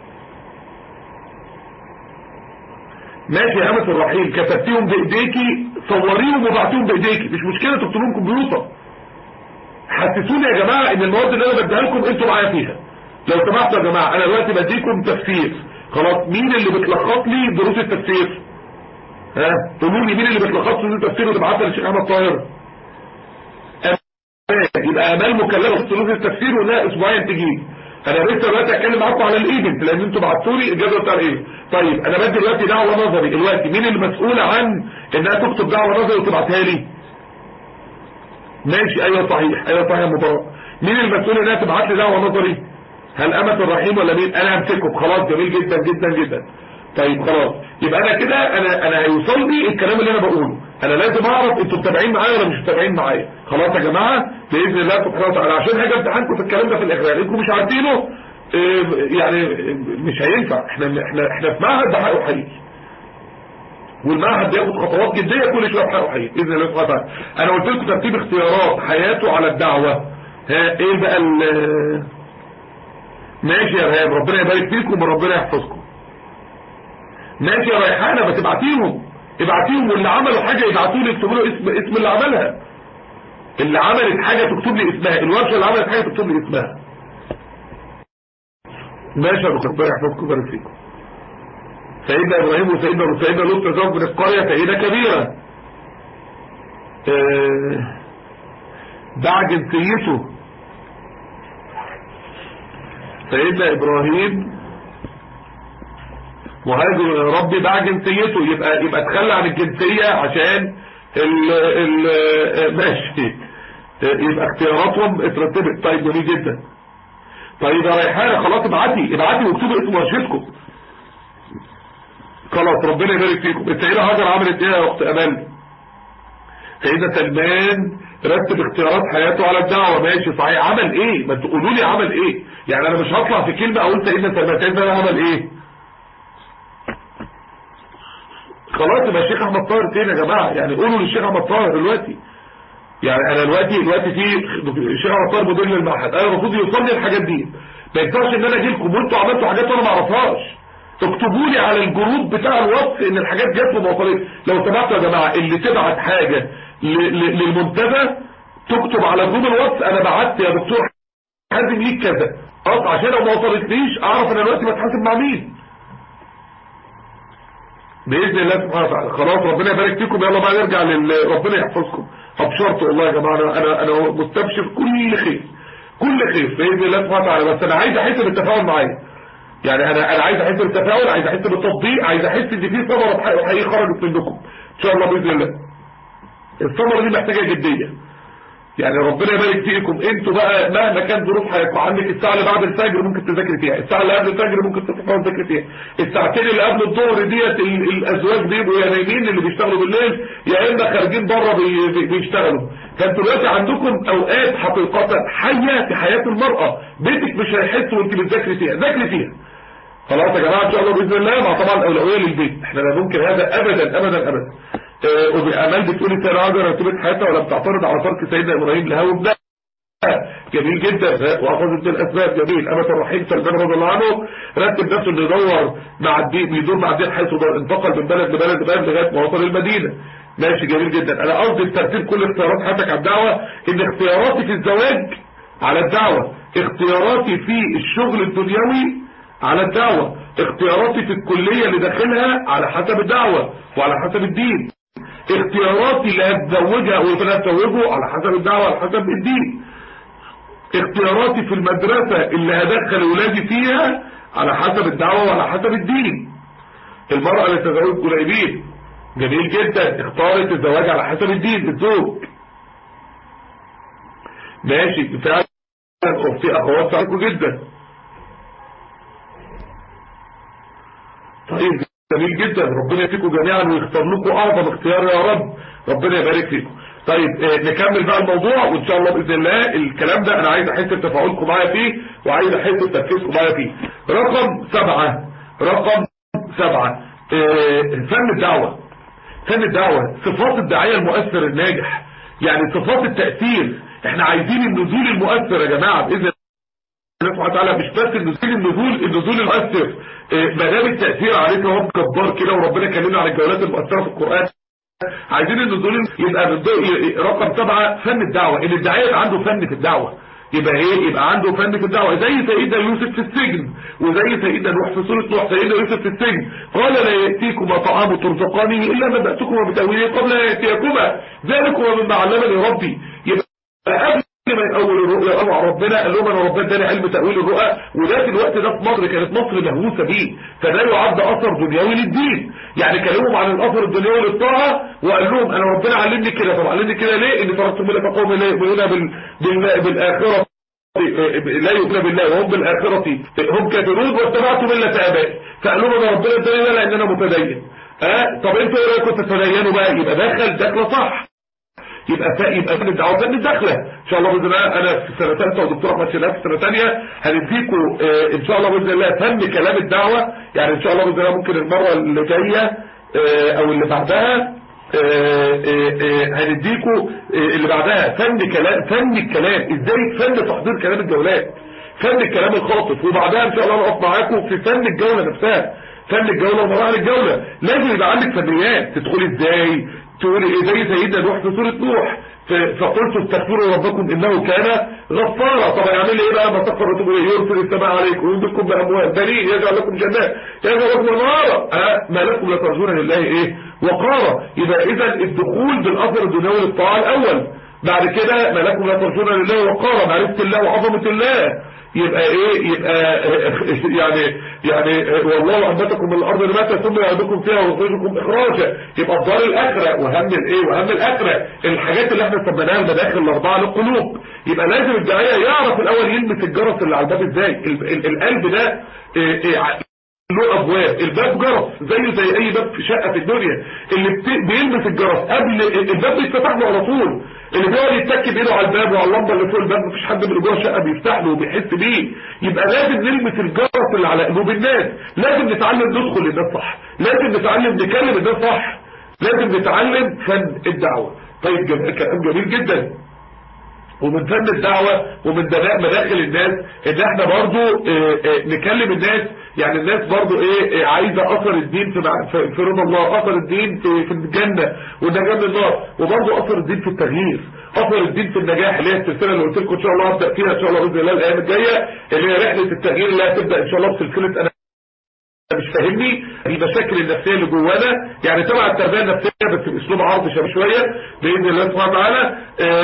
ماشي يا امة الرحيم كتبتيهم بايديكي صوريهم وبعتيهم بايديكي مش مشكلة تكتبوهم كمبيوتر حسسوني يا جماعة ان المواد اللي انا بديها لكم انتوا معايا فيها لو سمحتوا يا جماعة انا دلوقتي بديكم تفسير خلاص مين اللي بتلخص لي دروس التفسير ها قولوا لي مين اللي بتلخص لي دروس التفسير وتبعتها للشيخ احمد طاهر يبقى امال مكلفه في دروس التفسير ولا اسبوعين تجي انا لسه دلوقتي اتكلم معاكم على الايفنت لان انتوا بعتوا لي الجدول بتاع الايفنت طيب انا بدي دلوقتي دعوه نظري دلوقتي مين المسؤول عن انها تكتب دعوه نظري وتبعتها لي ماشي ايوه صحيح ايوه صحيح يا مبارك مين المسؤول انها تبعت لي دعوه نظري هل امة الرحيم ولا مين انا همسكه خلاص جميل جدا جدا جدا طيب خلاص يبقى انا كده انا انا هيوصل لي الكلام اللي انا بقوله انا لازم اعرف انتوا متابعين معايا ولا مش متابعين معايا خلاص يا جماعه باذن الله سبحانه وتعالى عشان حاجه امتحانكم في الكلام ده في الاخر انتوا مش عارفينه آه، يعني مش هينفع احنا احنا احنا في معهد بحقه حقيقي والمعهد بياخد خطوات جديه كل شويه بحقه حقيقي باذن الله سبحانه وتعالى انا قلت لكم ترتيب اختيارات حياته على الدعوه ها ايه بقى ال- ماشي يا رهاب ربنا يبارك فيكم وربنا يحفظكم ماشي يا ريحانه بس ابعتيهم ابعتيهم واللي عملوا حاجه يبعتوا لي يكتبوا له اسم اسم اللي عملها اللي عملت حاجه تكتب لي اسمها الورشه اللي عملت حاجه تكتب لي اسمها ماشي يا دكتور ربنا يحفظكم ويبارك فيكم سيدنا ابراهيم وسيدنا وسيدنا لوط تزوج من القريه سيده كبيره آه، باع جنسيته سيدنا ابراهيم مهاجر يا ربي باع جنسيته يبقى يبقى تخلى عن الجنسية عشان ال ال ماشي يبقى اختياراتهم اترتبت طيب جميل جدا طيب يا ريحانة خلاص ابعتي ابعتي واكتبوا اسم ورشتكم خلاص ربنا يبارك فيكم السيدة هاجر عملت ايه يا اخت امال سيدنا سلمان رتب اختيارات حياته على الدعوة ماشي صحيح عمل ايه ما تقولوا لي عمل ايه يعني انا مش هطلع في كلمة اقول سيدنا سلمان سيدنا سلمان عمل ايه خلاص يبقى الشيخ احمد طاهر فين يا جماعه يعني قولوا للشيخ احمد طاهر دلوقتي يعني انا دلوقتي دلوقتي في الشيخ احمد طاهر مدير للمعهد انا المفروض يوصل لي الحاجات دي ما ينفعش ان انا اجي لكم وانتوا عملتوا حاجات وانا ما اعرفهاش اكتبوا لي على الجروب بتاع الواتس ان الحاجات جت وما وصلتش لو سمحتوا يا جماعه اللي تبعت حاجه ل- ل- للمنتدى تكتب على جروب الواتس انا بعت يا دكتور حازم ليك كذا اه عشان لو ما وصلتليش اعرف انا دلوقتي بتحاسب مع مين باذن الله سبحانه وتعالى خلاص ربنا يبارك فيكم يلا بقى نرجع لل ربنا يحفظكم ابشرت والله يا جماعه انا انا انا مستبشر كل خير كل خير باذن الله سبحانه وتعالى بس انا عايز احس بالتفاعل معايا يعني انا انا عايز احس بالتفاعل عايز احس بالتطبيق عايز احس ان في ثمره حقيقيه خرجت منكم ان شاء الله باذن الله الثمره دي محتاجه جديه يعني ربنا يبارك فيكم انتوا بقى مهما كان ظروف حياتكم عندك الساعه اللي بعد الفجر ممكن تذاكري فيها الساعه اللي قبل الفجر ممكن تتفاهم تذاكري فيها الساعتين اللي قبل الظهر ديت ال- الازواج بيبقوا يا نايمين اللي بيشتغلوا بالليل يا اما خارجين بره بي بي بيشتغلوا فانتوا دلوقتي عندكم اوقات حقيقه حيه في حياه المراه بيتك مش هيحس وانت بتذاكري فيها ذاكري فيها خلاص يا جماعه ان شاء الله باذن الله مع طبعا الاولويه للبيت احنا لا ننكر هذا ابدا ابدا ابدا آه، وبامال بتقولي سيدنا هاجر رتبت حياتها ولا بتعترض على ترك سيدنا ابراهيم لهوب لا جميل جدا واخذت بالاسباب جميل امة الرحيم سلمان رضي الله عنه رتب نفسه انه يدور مع الدين بيدور مع الدين حيث دار انتقل من بلد لبلد لبلد لغايه ما وصل المدينه ماشي جميل جدا انا قصدي ترتيب كل اختيارات حياتك على الدعوه ان اختياراتي في الزواج على الدعوه اختياراتي في الشغل الدنيوي على الدعوه اختياراتي في الكليه اللي داخلها على حسب الدعوه وعلى حسب الدين اختياراتي اللي هتزوجها او اللي هتزوجه على حسب الدعوه على حسب الدين اختياراتي في المدرسة اللي هدخل ولادي فيها على حسب الدعوة وعلى حسب الدين المرأة اللي تزوج قريبين جميل جدا اختارت الزواج على حسب الدين الزوج ماشي فعلا في اخوات ساعدكم جدا طيب جميل جدا ربنا يفيكم جميعا ويختار لكم اعظم اختيار يا رب ربنا يبارك فيكم طيب اه نكمل بقى الموضوع وان شاء الله باذن الله الكلام ده انا عايز احس بتفاعلكم معايا فيه وعايز احس بتركيزكم معايا فيه رقم سبعة رقم سبعة اه فن الدعوة فن الدعوة صفات الداعية المؤثر الناجح يعني صفات التأثير احنا عايزين النزول المؤثر يا جماعة بإذن الله سبحانه وتعالى مش بس النزول النزول النزول المؤثر ما دام التأثير عليك هو جبار كده وربنا كلمنا عن الجولات المؤثرة في القرآن عايزين النزول يبقى من رقم سبعة فن الدعوة ان الداعية يبقى عنده فن في الدعوة يبقى ايه يبقى عنده فن في الدعوة زي سيدنا يوسف في السجن وزي سيدنا نوح في سورة نوح سيدنا يوسف في السجن قال لا يأتيكما طعام ترزقانه إلا نبأتكما بتأويله قبل أن يأتيكما ذلكما مما علمني ربي يبقى قبل ما يقول الرؤيا أمع ربنا قال لهم أنا ربنا اداني علم تأويل الرؤى وده في الوقت ده في مصر كانت مصر مهووسة بيه فده يعد أثر دنيوي للدين يعني كلمهم عن الأثر الدنيوي للطاعة وقال لهم أنا ربنا علمني كده طب علمني كده ليه إن تركتم ملة قوم لا يؤمنون بال... بالآخرة لا يؤمن بالله وهم بالآخرة هم كافرون واتبعتم ملة آبائي فقالوا لهم أنا ربنا اداني ده لأن أنا متدين اه طب انتوا ايه رايكم تتدينوا بقى يبقى دخل دخله صح يبقى فا يبقى فن الدعوه فن الدخله ان شاء الله باذن الله انا في سنه ثالثه ودكتور احمد شلال في سنه ثانيه هنديكم اه ان شاء الله باذن الله فن كلام الدعوه يعني ان شاء الله باذن الله ممكن المره اللي جايه اه او اللي بعدها هنديكم اللي بعدها فن كلام فن الكلام ازاي فن تحضير كلام الجولات فن الكلام الخاطف وبعدها ان شاء الله نقف معاكم في فن الجوله نفسها فن الجوله ومراحل الجوله لازم يبقى عندك فنيات تدخلي ازاي تقولي ايه زي سيدنا نوح في سوره نوح فقلت استغفروا ربكم انه كان غفارا طب يعمل ايه بقى ما تغفر وتقول يرسل السماء عليكم ويمدكم باموال بنين يجعل لكم جنات يجعل لكم انهارا أه ما لكم لا ترجون لله ايه وقارا يبقى اذا الدخول بالاثر الدنيوي للطاعه الاول بعد كده ما لكم لا ترجون لله وقارا معرفه الله وعظمه الله يبقى ايه يبقى يعني يعني والله انبتكم من الارض نباتا ثم يعيدكم فيها ويخرجكم اخراجا يبقى الدار الاخره وهم الايه وهم الاخره الحاجات اللي احنا سميناها المداخل الاربعه للقلوب يبقى لازم الداعيه يعرف الاول يلمس الجرس اللي على الباب ازاي القلب ده له ابواب الباب جرس زيه زي اي باب في شقه في الدنيا اللي بيلمس الجرس قبل الباب بيتفتح له على طول اللي بيقعد يتك بايده على الباب وعلى اللمبه اللي فوق الباب مفيش حد من اللي جوه الشقه بيفتح له وبيحس بيه يبقى لازم نلمس الجرس اللي على قلوب الناس لازم نتعلم ندخل للناس صح لازم نتعلم نكلم الناس صح لازم نتعلم فن الدعوه طيب كلام جميل جدا ومن فن الدعوة ومن مداخل الناس ان احنا برضو اه اه نكلم الناس يعني الناس برضو ايه اه عايزة اثر الدين في, في رضا الله اثر الدين في, في الجنة والنجاة من النار وبرضو اثر الدين في التغيير اثر الدين في النجاح اللي هي السلسلة اللي قلت لكم ان شاء الله هبدأ فيها ان شاء الله باذن الله الايام الجاية اللي هي رحلة التغيير اللي هتبدأ ان شاء الله بسلسلة انا مش فاهمني المشاكل النفسية اللي جوانا يعني تبع التربية النفسية بس باسلوب عرض شباب شوية بإذن الله سبحانه وتعالى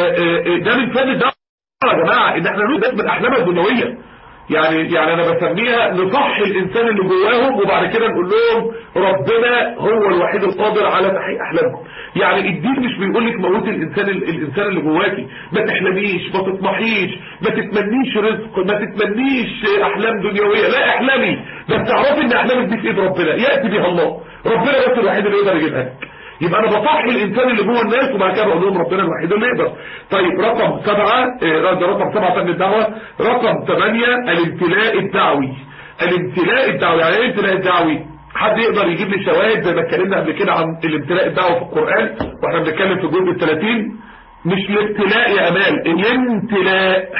ده من فن الدعوة يا جماعة ان احنا نقول من احلامها الدنيوية يعني يعني انا بسميها نصحي الانسان اللي جواهم وبعد كده نقول لهم ربنا هو الوحيد القادر على تحقيق احلامهم يعني الدين مش بيقول لك موتي الانسان الانسان اللي جواكي ما تحلميش ما تطمحيش ما تتمنيش رزق ما تتمنيش احلام دنيويه لا احلمي بس تعرفي ان احلامك دي في ايد ربنا ياتي بها الله ربنا بس الوحيد اللي يقدر يجيبها لك يبقى انا بصحي الانسان اللي جوه الناس وبعد كده بقول لهم ربنا الوحيد اللي يقدر طيب رقم سبعة ده رقم سبعة فن الدعوة رقم ثمانية الامتلاء الدعوي الامتلاء الدعوي يعني ايه الامتلاء الدعوي حد يقدر يجيب لي شواهد زي ما اتكلمنا قبل كده عن الامتلاء الدعوي في القرآن واحنا بنتكلم في الجزء ال 30 مش الابتلاء يا امال الامتلاء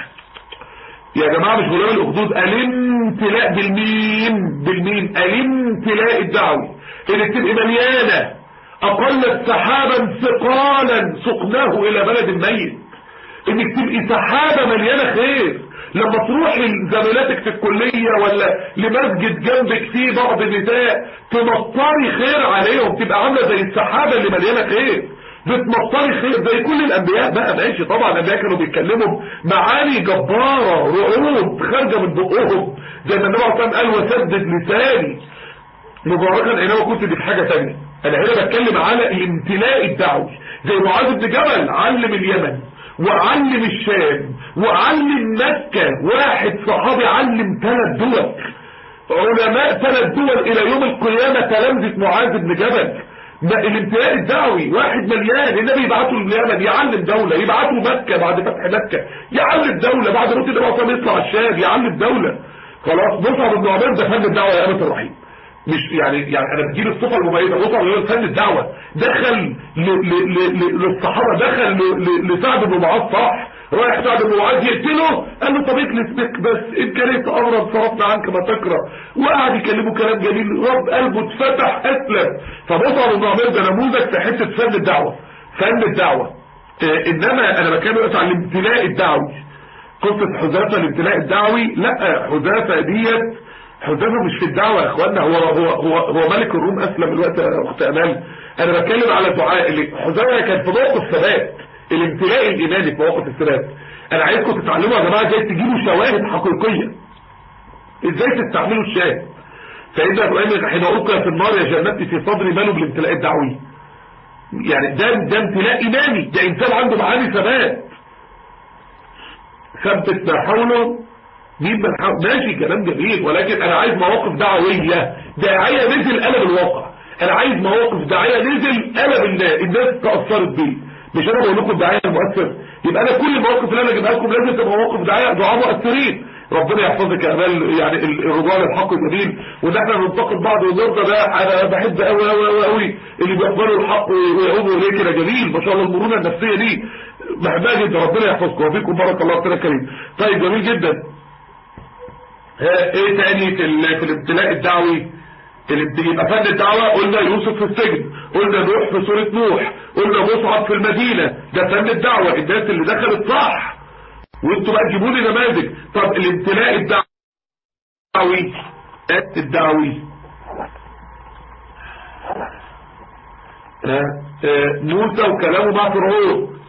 يا جماعة مش غلام الاخدود الامتلاء بالميم بالميم الامتلاء الدعوي انك تبقى مليانة اقلت سحابا ثقالا سقناه الى بلد ميت انك تبقي سحابة مليانة خير لما تروحي لزميلاتك في الكلية ولا لمسجد جنبك فيه بعض النساء تمطري خير عليهم تبقى عاملة زي السحابة اللي مليانة خير بتمطري خير زي كل الانبياء بقى ماشي طبعا الانبياء كانوا بيتكلموا معاني جباره رعود خارجه من بقهم زي ما النبي عليه الصلاه والسلام قال وسدد لساني مباركا اينما كنت دي في حاجه ثانيه انا هنا بتكلم على الامتلاء الدعوي زي معاذ بن جبل علم اليمن وعلم الشام وعلم مكة واحد صحابي علم ثلاث دول علماء ثلاث دول الى يوم القيامة تلامذة معاذ بن جبل ما الامتلاء الدعوي واحد مليان النبي يبعته اليمن يعلم دولة يبعته مكة بعد فتح مكة يعلم دولة بعد موت النبي صلى يطلع الشام يعلم دولة خلاص مصعب بن عمير ده فن الدعوة يا أمة الرحيم مش يعني يعني انا بجيب الصفه المميزه مصعب بن فن الدعوه دخل ل ل ل للصحابه دخل ل ل لسعد بن معاذ صح رايح سعد بن معاذ يقتله قال له طب اجلس بك بس ان كرهت امرا صرفنا عنك ما تكره وقعد يكلمه كلام جميل رب قلبه اتفتح اسلم فمصعب بن عمير ده نموذج في حته فن الدعوه فن الدعوه اه انما انا بتكلم دلوقتي عن الامتلاء الدعوي قصه حذافه الامتلاء الدعوي لا حذافه ديت حذافه مش في الدعوه يا اخوانا هو هو هو هو ملك الروم اسلم الوقت يا اخت امال انا بتكلم على دعاء اللي حذافه كان في موقف ثبات الامتلاء الايماني في مواقف الثبات انا عايزكم تتعلموا يا جماعه ازاي تجيبوا شواهد حقيقيه ازاي تستعملوا الشاهد فإذا ابراهيم حين ألقي في النار يا جنتي في صدري ماله بالامتلاء الدعوي يعني ده ده امتلاء ايماني ده انسان عنده معاني ثبات ثبت ما حوله مين من حوله ماشي كلام جميل ولكن انا عايز مواقف دعويه داعيه نزل قلب الواقع انا عايز مواقف داعيه نزل قلب الناس الناس تاثرت بيه مش انا بقول لكم الداعيه المؤثر يبقى انا كل المواقف اللي انا اجيبها لكم لازم تبقى مواقف داعيه دعاء مؤثرين ربنا يحفظك يا امال يعني الرجوع للحق الجميل وان احنا ننتقد بعض ونرضى ده انا بحب قوي قوي قوي اللي بيقبلوا الحق ويقوموا اليه كده جميل ما شاء الله المرونه النفسيه دي بحبها جدا ربنا يحفظكم وفيكم بارك الله فينا كريم طيب جميل جدا ايه تاني في, في الابتلاء الدعوي يبقى فن الدعوة قلنا يوسف في السجن قلنا نوح في سورة نوح قلنا مصعب في المدينة ده فن الدعوة الناس اللي دخلت صح وانتوا بقى تجيبوا لي نماذج طب الامتلاء الدعوي الدعوي موسى وكلامه مع فرعون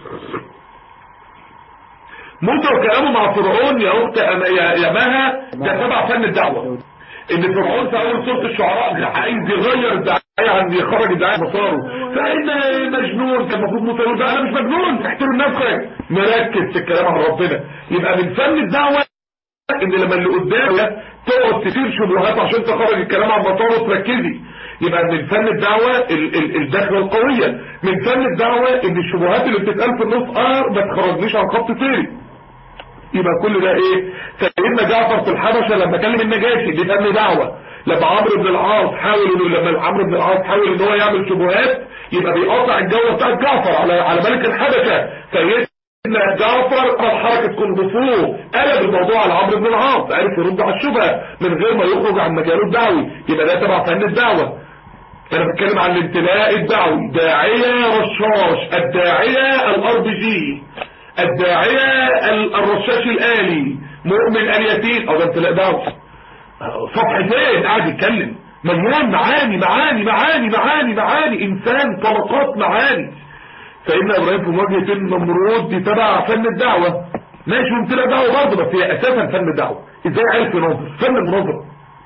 موسى وكلامه مع فرعون يا اخت يا مها ده تبع فن الدعوه ان فرعون في اول سوره الشعراء عايز يغير الدعايه عن يخرج الدعايه مساره فان مجنون كان المفروض موسى يقول انا مش مجنون احترم نفسك مركز في الكلام عن ربنا يبقى من فن الدعوه ان لما اللي قدامك تقعد تثير شبهات عشان تخرج الكلام عن مساره تركزي يبقى من فن الدعوة الدخلة القوية من فن الدعوة ان الشبهات اللي بتتقال في النص اه ما تخرجنيش عن خط سيري يبقى كل ده ايه سيدنا جعفر في الحبشة لما كلم النجاشي دي فن دعوة لما عمرو بن العاص حاول انه لما عمرو بن العاص حاول ان هو يعمل شبهات يبقى بيقاطع الجولة بتاعت جعفر على على ملك الحبشة سيدنا جعفر عمل حركة كونغفو قلب الموضوع على عمرو بن العاص عرف يرد على الشبهة من غير ما يخرج عن مجاله الدعوي يبقى ده تبع فن الدعوة انا بتكلم عن الامتلاء الدعوي داعية رشاش الداعية الار بي جي الداعية الرشاش الآلي مؤمن اليتيم او ده امتلاء دعوي صفحتين قاعد يتكلم مليان معاني معاني معاني معاني معاني انسان طبقات معاني سيدنا ابراهيم في مواجهة النمرود دي تبع فن الدعوة ماشي امتلاء دعوة برضه بس هي اساسا فن الدعوة ازاي عرف ينظر فن المناظره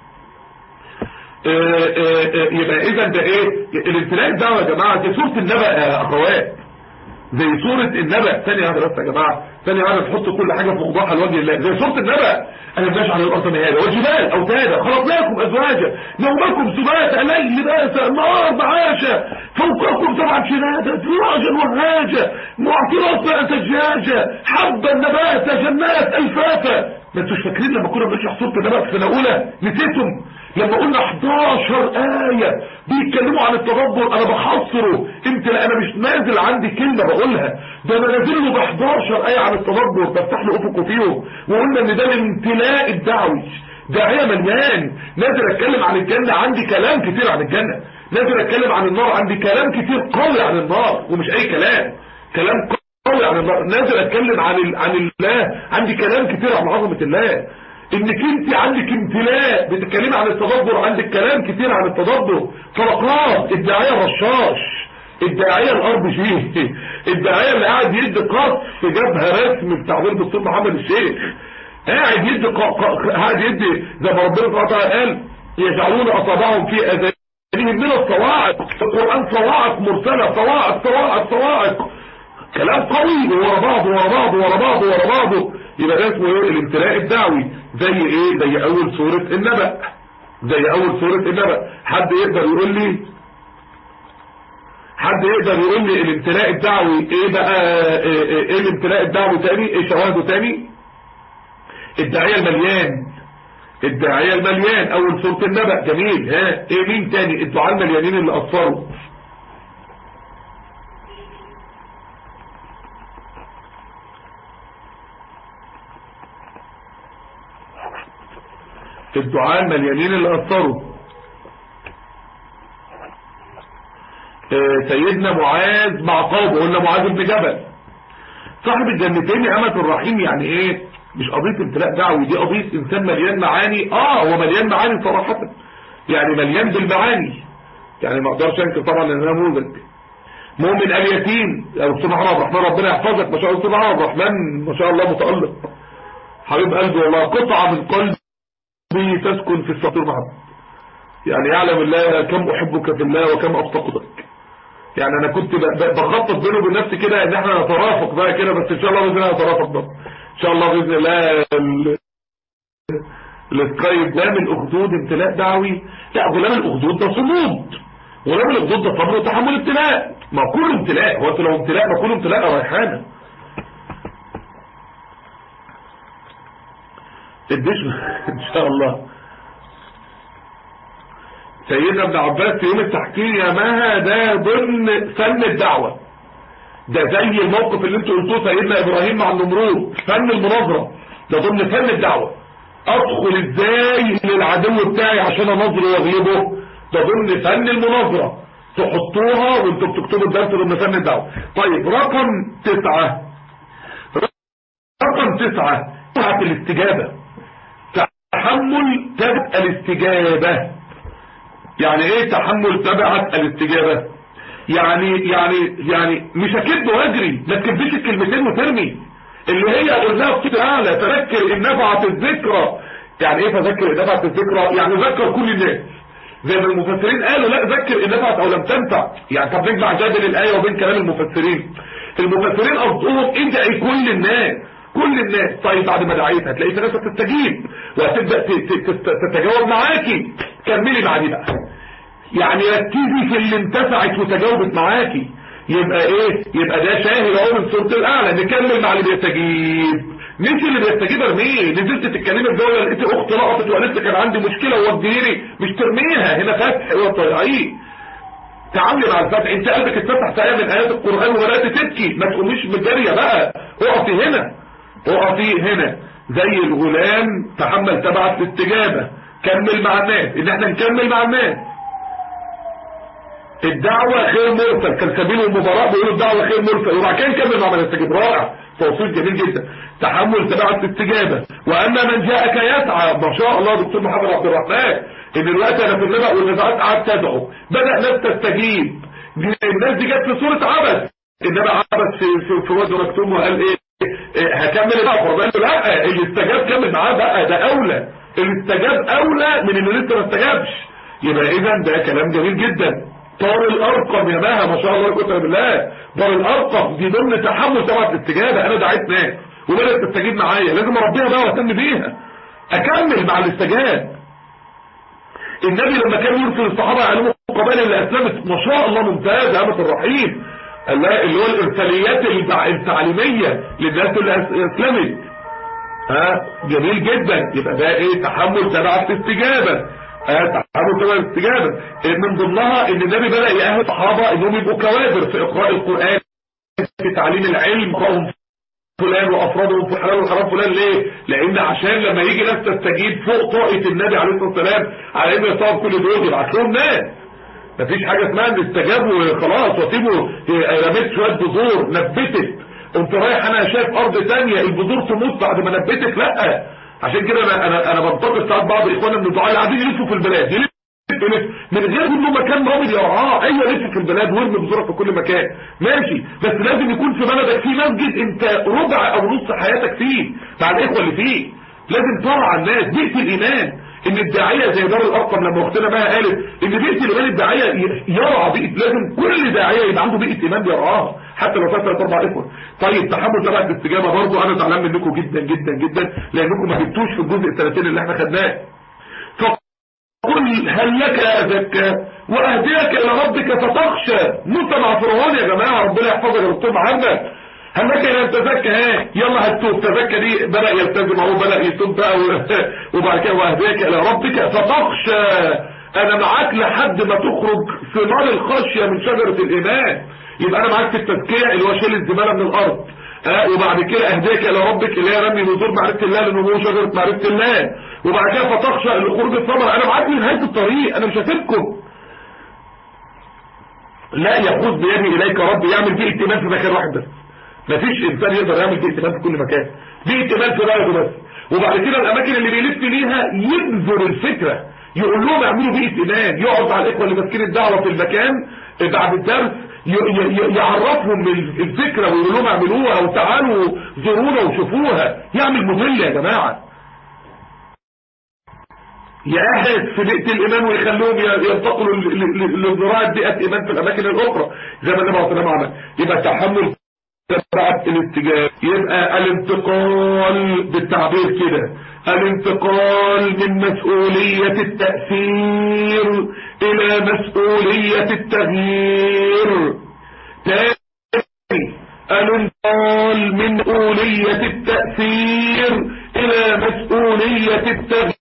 يبقى اذا ده ايه الامتلاء الدعوه يا جماعه دي سوره النبأ يا اخوات زي سوره النبأ ثانيه واحده بس يا جماعه ثانيه واحده تحط كل حاجه في موضوعها لوجه الله زي سوره النبأ انا بلاش على الارض مهاده والجبال اوتادا خلقناكم ازواجا نومكم سباتا الليل لباسا النهار معاشا فوقكم سبعا شدادا فراجا وهاجا معطرات سجاجا حبا نباتا جنات الفافا ما انتوش فاكرين لما كنا بنشرح سوره النبأ في سنه اولى نسيتم لما قلنا 11 آية بيتكلموا عن التدبر انا بحصره انت لا انا مش نازل عندي كلمة بقولها ده انا نازل له ب 11 آية عن التدبر بفتح له افقه فيهم وقلنا ان ده الامتلاء الدعوي داعية مليان نازل اتكلم عن الجنة عندي كلام كتير عن الجنة نازل اتكلم عن النار عندي كلام كتير قوي عن النار ومش اي كلام كلام قوي عن النار نازل اتكلم عن ال... عن الله عندي كلام كتير عن عظمة الله انك انت عندك امتلاء بتتكلمي عن التدبر عندك كلام كتير عن التدبر طبقات الداعية رشاش الداعيه الار بي جي الداعيه اللي قاعد يدي قص في جبهه رسم بتعبير الدكتور محمد الشيخ قاعد يدي ق... ق... قاعد يدي زي ما ربنا سبحانه وتعالى قال يجعلون اصابعهم في اذانهم من الصواعق القران صواعق مرسله صواعق صواعق صواعق كلام قوي ورا بعضه ورا بعضه ورا بعضه ورا بعضه يبقى ده اسمه ايه الامتلاء الدعوي زي ايه زي اول سوره النبأ زي اول سوره النبأ حد يقدر يقول لي حد يقدر يقول لي الامتلاء الدعوي ايه بقى ايه, إيه, إيه الامتلاء الدعوي تاني ايه شواهده تاني الداعيه المليان الداعيه المليان اول سوره النبأ جميل ها ايه مين تاني الدعاء المليانين اللي اثروا الدعاء المليانين اللي اثروا آه سيدنا معاذ مع قومه قلنا معاذ بن جبل صاحب الجنتين امة الرحيم يعني ايه مش قضية امتلاء دعوي دي قضية انسان مليان معاني اه هو مليان معاني صراحة يعني مليان بالمعاني يعني ما اقدرش انكر طبعا ان نموذج مؤمن اليتيم يا دكتور محمد عبد الرحمن ربنا يحفظك ما شاء الله دكتور عبد الرحمن ما شاء الله متألق حبيب قلبي والله قطعة من قلبي تسكن في السطور محمد يعني يعلم الله كم احبك في الله وكم افتقدك يعني انا كنت بخطط بيني وبين نفسي كده ان احنا نترافق بقى كده بس ان شاء الله باذن الله نترافق بقى ان شاء الله باذن الله السكايب غلام الاخدود امتلاء دعوي لا غلام الاخدود ده صمود غلام الاخدود ده صبر وتحمل ابتلاء ما كله امتلاء هو انت لو امتلاء ما كله امتلاء ريحانه الدش ان شاء الله سيدنا ابن عباس في يوم التحكيم يا مها ده ضمن فن الدعوة ده زي الموقف اللي انتوا قلتوه سيدنا ابراهيم مع النمرود فن المناظرة ده ضمن فن الدعوة ادخل ازاي للعدو بتاعي عشان انظره واغلبه ده ضمن فن المناظرة تحطوها وانتوا بتكتبوا الدرس ضمن فن الدعوة طيب رقم تسعة رقم تسعة تسعة الاستجابة تحمل تبع الاستجابة يعني ايه تحمل تبعة الاستجابة يعني يعني يعني مش اكد واجري ما تكديش الكلمتين وترمي اللي هي قلناها بصوت اعلى تذكر ان نفعت الذكرى يعني ايه تذكر ان نفعت الذكرى يعني ذكر كل الناس زي ما المفسرين قالوا لا ذكر ان نفعت او لم تنفع يعني طب نجمع جادل الايه وبين كلام المفسرين المفسرين قصدهم ادعي كل الناس كل الناس طيب بعد ما دعيت هتلاقي في ناس تستجيب وهتبدا تتجاوب معاكي كملي بعدي بقى يعني ركزي في اللي انتفعت وتجاوبت معاكي يبقى ايه يبقى ده شاهد اهو من سوره الاعلى نكمل مع اللي بيستجيب مش اللي بيستجيب ارميه نزلت تتكلمي في دوله لقيت اخت لقطت وقالت لي كان عندي مشكله ووديني مش ترميها هنا فتح وطيعيه تعاملي مع الفتح انت قلبك اتفتح في ايه من ايات القران وبدات تبكي ما تقوميش مجاريه بقى اقفي هنا اقفي هنا زي الغلام تحمل تبعت الاستجابه كمل مع الناس ان احنا نكمل مع الناس الدعوة خير مرسل كان سبيل المباراة بيقولوا الدعوة خير مرسل وبعد كده نكمل مع من يستجيب رائع توصيف جميل جدا تحمل تبعة الاستجابة واما من جاءك يسعى ما شاء الله دكتور محمد عبد الرحمن ان دلوقتي انا في النبأ والنزاعات قعدت تدعو بدأ ناس تستجيب الناس دي جت في صورة عبث انما عبث في في, في وجه مكتوم وقال ايه, إيه هكمل الأخر قال له لا اللي استجاب كمل معاه بقى ده اولى اللي استجاب اولى من اللي لسه ما استجابش يبقى اذا ده كلام جميل جدا طار الارقم يا ماها ما شاء الله كتب بالله طار الارقم دي ضمن تحمل طبعا الاستجابه انا دعيت ناس وبدات تستجيب معايا لازم اربيها بقى واهتم بيها اكمل مع الاستجاب النبي لما كان يرسل الصحابه يعلموا القبائل اللي اسلمت ما شاء الله ممتاز امه الرحيم اللي هو الارساليات التعليميه للناس اللي اسلمت ها جميل جدا يبقى ده ايه تحمل تبع الاستجابه تعالوا كمان الاستجابة من ضمنها ان النبي بدأ يأهل الصحابة انهم يبقوا كوادر في اقراء القرآن في تعليم العلم قوم فلان وافرادهم في حلال وحرام فلان ليه لان عشان لما يجي ناس تستجيب فوق طاقة النبي عليه الصلاة والسلام على انه يصاب كل دول يبعت لهم ناس مفيش حاجة اسمها ان استجابوا وخلاص وسيبوا رميت شوية بذور نبتت قمت رايح انا شايف ارض تانية البذور تموت بعد ما نبتت لا عشان كده انا انا انا بنتقد ساعات بعض اخواننا من الدعاء اللي قاعدين يلفوا في البلاد يلف الف من غير انه مكان رامد يرعاه ايوه لف في البلاد وارمي بذورك في كل مكان ماشي بس لازم يكون في بلدك في مسجد انت ربع او نص حياتك فيه مع الاخوه اللي فيه لازم ترعى الناس بيئه الايمان ان الداعيه زي دار الارقم لما اختنا بقى قالت ان بيئه الايمان الداعيه يرعى بيئه لازم كل داعيه يبقى عنده بيئه ايمان بيرعاها حتى لو فات ثلاث اربع اخوه طيب تحمل تبع الاستجابه برضه انا زعلان منكم جدا جدا جدا لانكم ما جبتوش في الجزء الثلاثين اللي احنا خدناه فقل هل لك ازكى واهديك الى ربك فتخشى نط مع فرعون يا جماعه ربنا يحفظك يا دكتور محمد هل لك ان تزكى ها يلا هتوب تزكى دي بدا يلتزم اهو بدا يتوب بقى وبعد كده واهديك الى ربك فتخشى انا معاك لحد ما تخرج ثمار الخشيه من شجره الايمان يبقى انا معاك في التزكيه اللي هو شيل الزباله من الارض ها وبعد كده اهديك الى ربك اللي هي رمي بذور معرفه الله لنمو شجره معرفه الله وبعد كده فتخشى لخروج الثمر انا معاك لنهايه الطريق انا مش هسيبكم لا يخوض بيدي اليك ربي يعمل بيه ائتمان في مكان واحد بس مفيش انسان يقدر يعمل بيه ائتمان في كل مكان بيه ائتمان في بلده بس وبعد كده الاماكن اللي بيلف ليها يبذر الفكره يقول لهم اعملوا بيه ائتمان يقعد مع الاخوه اللي ماسكين الدعوه في المكان بعد الدرس يعرفهم الفكره ويقول لهم اعملوها وتعالوا زورونا وشوفوها يعمل مذل يا جماعه يأهد في بيئة الإيمان ويخلوهم ينتقلوا لزراعة بيئة إيمان في الأماكن الأخرى زي ما النبي عليه الصلاة عمل يبقى تحمل تبعت الاتجاه يبقى الانتقال بالتعبير كده الانتقال من مسؤولية التأثير إلى مسؤولية التغيير تاني الانتقال من مسؤولية التأثير إلى مسؤولية التغيير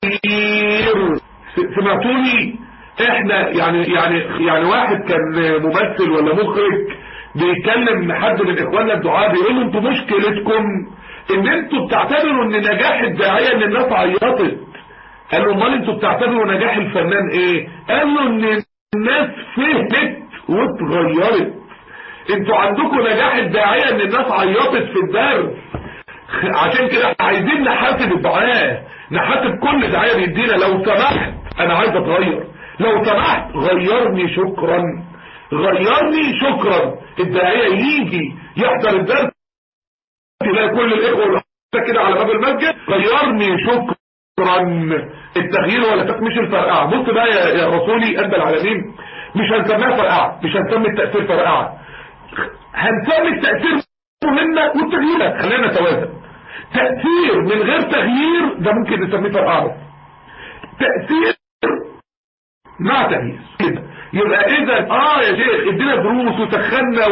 سمعتوني احنا يعني يعني يعني واحد كان ممثل ولا مخرج بيتكلم حد من اخواننا الدعاء بيقول له انتوا مشكلتكم ان انتوا بتعتبروا ان نجاح الداعيه ان الناس عيطت قال له امال انتوا بتعتبروا نجاح الفنان ايه قال له ان الناس فهمت واتغيرت انتوا عندكم نجاح الداعيه ان الناس عيطت في الدرس عشان كده عايزين نحاسب الدعاء نحاسب كل داعيه بيدينا لو سمحت انا عايز اتغير لو سمحت غيرني شكرا غيرني شكرا الداعيه يجي يحضر الدرس تلاقي كل الاخوه كده على باب المسجد غيرني شكرا التغيير ولا تكمش الفرقعه بص بقى يا, يا رسولي قلب العالمين مش هنسميها فرقعه مش هنسمي التاثير فرقعه هنسمي التاثير مهمه والتغيير خلينا نتوازن تاثير من غير تغيير ده ممكن نسميه فرقعه بس تاثير مع تغيير كده يبقى اذا اه يا شيخ ادينا دروس وسخنا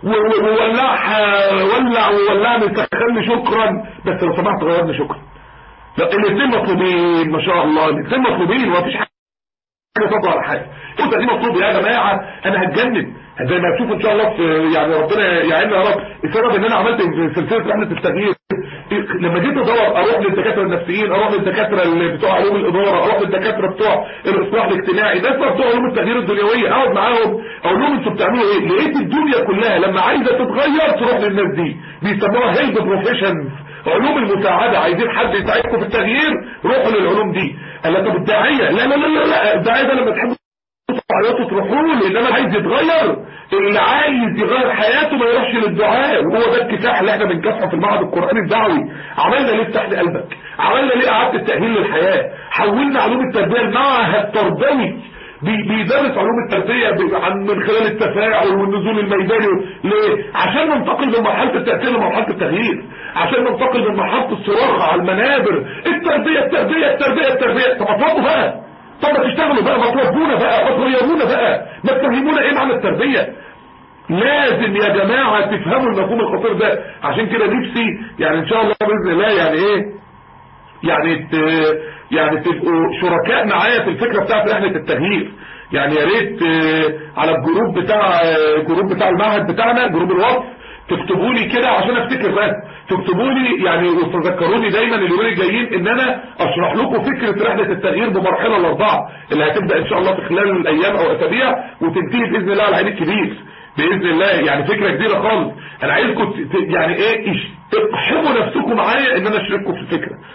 وولعها ولع وولعنا سخني شكرا بس لو سمحت غيرني شكرا لا الاثنين مطلوبين ما شاء الله الاثنين مطلوبين ومفيش حاجه تطلع على حاجه انت دي مطلوب يا جماعه انا هتجنن زي ما تشوف ان شاء الله في يعني ربنا يعيننا يا رب السبب ان انا عملت سلسله رحله التغيير لما جيت ادور اروح للدكاتره النفسيين اروح للدكاتره اللي بتوع علوم الاداره اروح للدكاتره بتوع الاصلاح الاجتماعي ناس بتوع علوم التغيير الدنيويه اقعد معاهم اقول لهم انتوا بتعملوا ايه لقيت الدنيا كلها لما عايزه تتغير تروح للناس دي بيسموها هيلث بروفيشنز علوم المساعده عايزين حد يساعدكم في التغيير روحوا للعلوم دي قال لك طب الداعيه لا لا لا لا, لا. الداعيه ده لما تحبوا تعيطوا تروحوا له انما عايز يتغير اللي عايز يغير حياته ما يروحش للدعاء وهو ده الكفاح اللي احنا بنكافحه في المعهد القراني الدعوي عملنا ليه فتح قلبك عملنا ليه اعاده التاهيل للحياه حولنا علوم التربيه المعهد تربوي بيدرس علوم التربيه عن من خلال التفاعل والنزول الميداني ليه عشان ننتقل من مرحله التاثير لمرحله التغيير عشان ننتقل من مرحله الصراخ على المنابر التربيه التربيه التربيه التربيه طب اطلبوا بقى طب ما تشتغلوا بقى ما تربونا بقى ما تغيرونا بقى ما تفهمونا ايه معنى التربيه لازم يا جماعة تفهموا المفهوم الخطير ده عشان كده نفسي يعني ان شاء الله باذن الله يعني ايه يعني ت... يعني تبقوا شركاء معايا في الفكره بتاعت رحله التغيير يعني يا ريت على الجروب بتاع الجروب بتاع المعهد بتاعنا جروب الوقف تكتبوا لي كده عشان افتكر بس تكتبوا لي يعني وتذكروني دايما اليومين الجايين ان انا اشرح لكم فكره رحله التغيير بمراحلها الاربعه اللي هتبدا ان شاء الله في خلال الايام او اسابيع وتنتهي باذن الله على العيد الكبير باذن الله يعني فكره كبيره خالص انا عايزكم يعني ايه اقحموا نفسكم معايا ان انا اشارككم في الفكره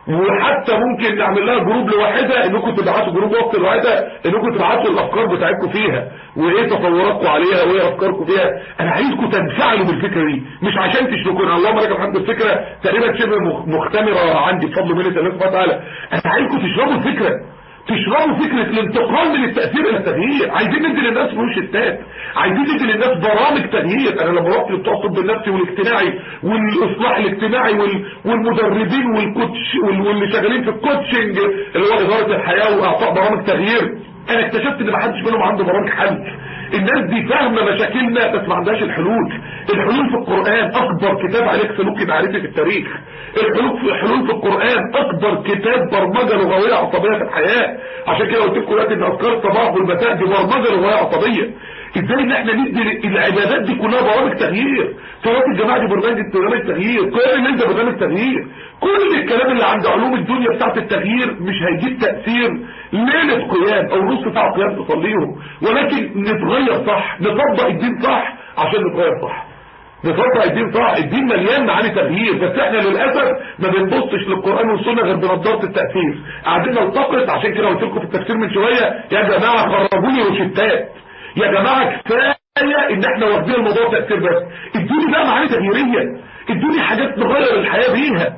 وحتى ممكن نعمل لها جروب لوحدها انكم تبعتوا جروب وقت لوحدها انكم تبعتوا الافكار بتاعتكم فيها وايه تصوراتكم عليها وايه افكاركم فيها انا عايزكم تنفعلوا بالفكره دي مش عشان تشركوا انا اللهم لك الحمد الفكره تقريبا شبه مخ- مختمره عندي بفضل منه الله سبحانه وتعالى انا عايزكم تشربوا الفكره تشربوا فكرة الانتقال من التأثير إلى التغيير عايزين ندي للناس روشتات عايزين ندي للناس برامج تغيير أنا لما رحت بتوع الطب النفسي والاجتماعي والإصلاح الاجتماعي وال- والمدربين والكوتش وال- واللي شغالين في الكوتشنج اللي هو إدارة الحياة وإعطاء برامج تغيير أنا اكتشفت إن محدش منهم عنده برامج حل الناس دي فاهمة مشاكلنا بس ما عندهاش الحلول الحلول في القرآن أكبر كتاب عليك سلوكي معرفي في التاريخ الحلول في الحلول في القرآن أكبر كتاب برمجة لغوية عصبية في الحياة عشان كده قلت لكم دلوقتي إن أذكار الصباح والمساء دي برمجة لغوية عصبية ازاي ان احنا ندي العبادات دي كلها برامج تغيير صلاه الجماعه دي برنامج برنامج تغيير كل اللي انت برنامج تغيير كل الكلام اللي عند علوم الدنيا بتاعت التغيير مش هيجيب تاثير ليله قيام او نص ساعه قيام تصليهم ولكن نتغير صح نطبق الدين صح عشان نتغير صح نطبق الدين صح الدين مليان معاني تغيير بس احنا للاسف ما بنبصش للقران والسنه غير بنظاره التاثير قاعدين نلتقط عشان كده قلت لكم في التفسير من شويه يا جماعه خرجوني روشتات يا جماعة كفاية ان احنا واخدين الموضوع تأثير بس ادوني بقى معاني تغييرية ادوني حاجات نغير الحياة بيها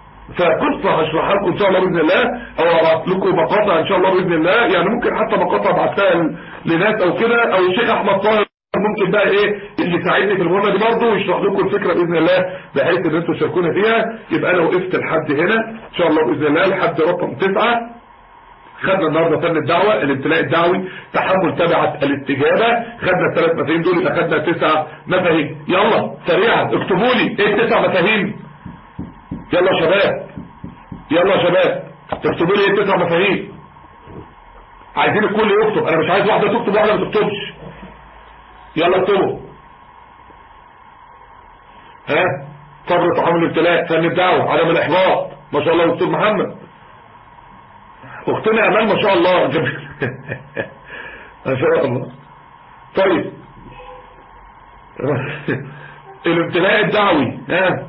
فقصة هشرحها لكم ان شاء الله باذن الله او ابعت لكم مقاطع ان شاء الله باذن الله يعني ممكن حتى مقاطع ابعتها لناس او كده او الشيخ احمد طاهر ممكن بقى ايه اللي يساعدني في المهمه دي برضه ويشرح لكم الفكره باذن الله بحيث ان انتم تشاركونا فيها يبقى انا وقفت لحد هنا ان شاء الله باذن الله لحد رقم تسعه خدنا النهارده فن الدعوة الامتلاء الدعوي تحمل تبعة الاستجابة خدنا الثلاث مفاهيم دول يبقى خدنا تسع مفاهيم يلا سريعا اكتبوا لي ايه التسع مفاهيم يلا يا شباب يلا يا شباب اكتبوا لي ايه التسع مفاهيم عايزين الكل يكتب انا مش عايز واحدة تكتب واحدة ما تكتبش يلا اكتبوا ها صبر تحمل الابتلاء فن الدعوة عدم الاحباط ما شاء الله دكتور محمد اختنا امال ما شاء الله جميل ما شاء الله طيب الامتلاء الدعوي ها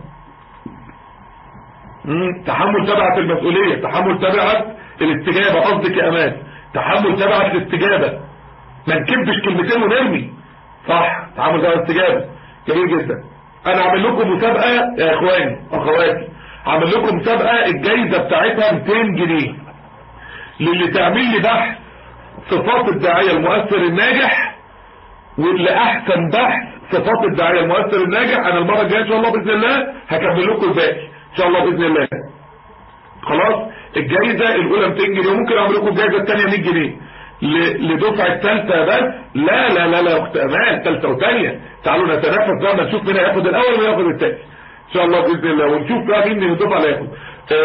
مم. تحمل تبعة المسؤولية تحمل تبعة الاستجابة قصدك يا امان تحمل تبعة الاستجابة ما نكبش كلمتين ونرمي صح تحمل تبعة الاستجابة جميل جدا انا عامل لكم مسابقة يا اخواني اخواتي عامل لكم مسابقة الجايزة بتاعتها 200 جنيه للي تعمل لي بحث صفات الداعية المؤثر الناجح واللي احسن بحث صفات الداعية المؤثر الناجح انا المرة الجاية ان شاء الله باذن الله هكمل لكم الباقي ان شاء الله باذن الله خلاص الجايزة الاولى 200 جنيه وممكن اعمل لكم الجايزة الثانية 100 جنيه لدفعة ثالثة بس لا لا لا لا يا اخت امان ثالثة وثانية تعالوا نتنافس بقى نشوف مين هياخد الاول ومين هياخد الثاني ان شاء الله باذن الله ونشوف بقى مين من الدفعة اللي هياخد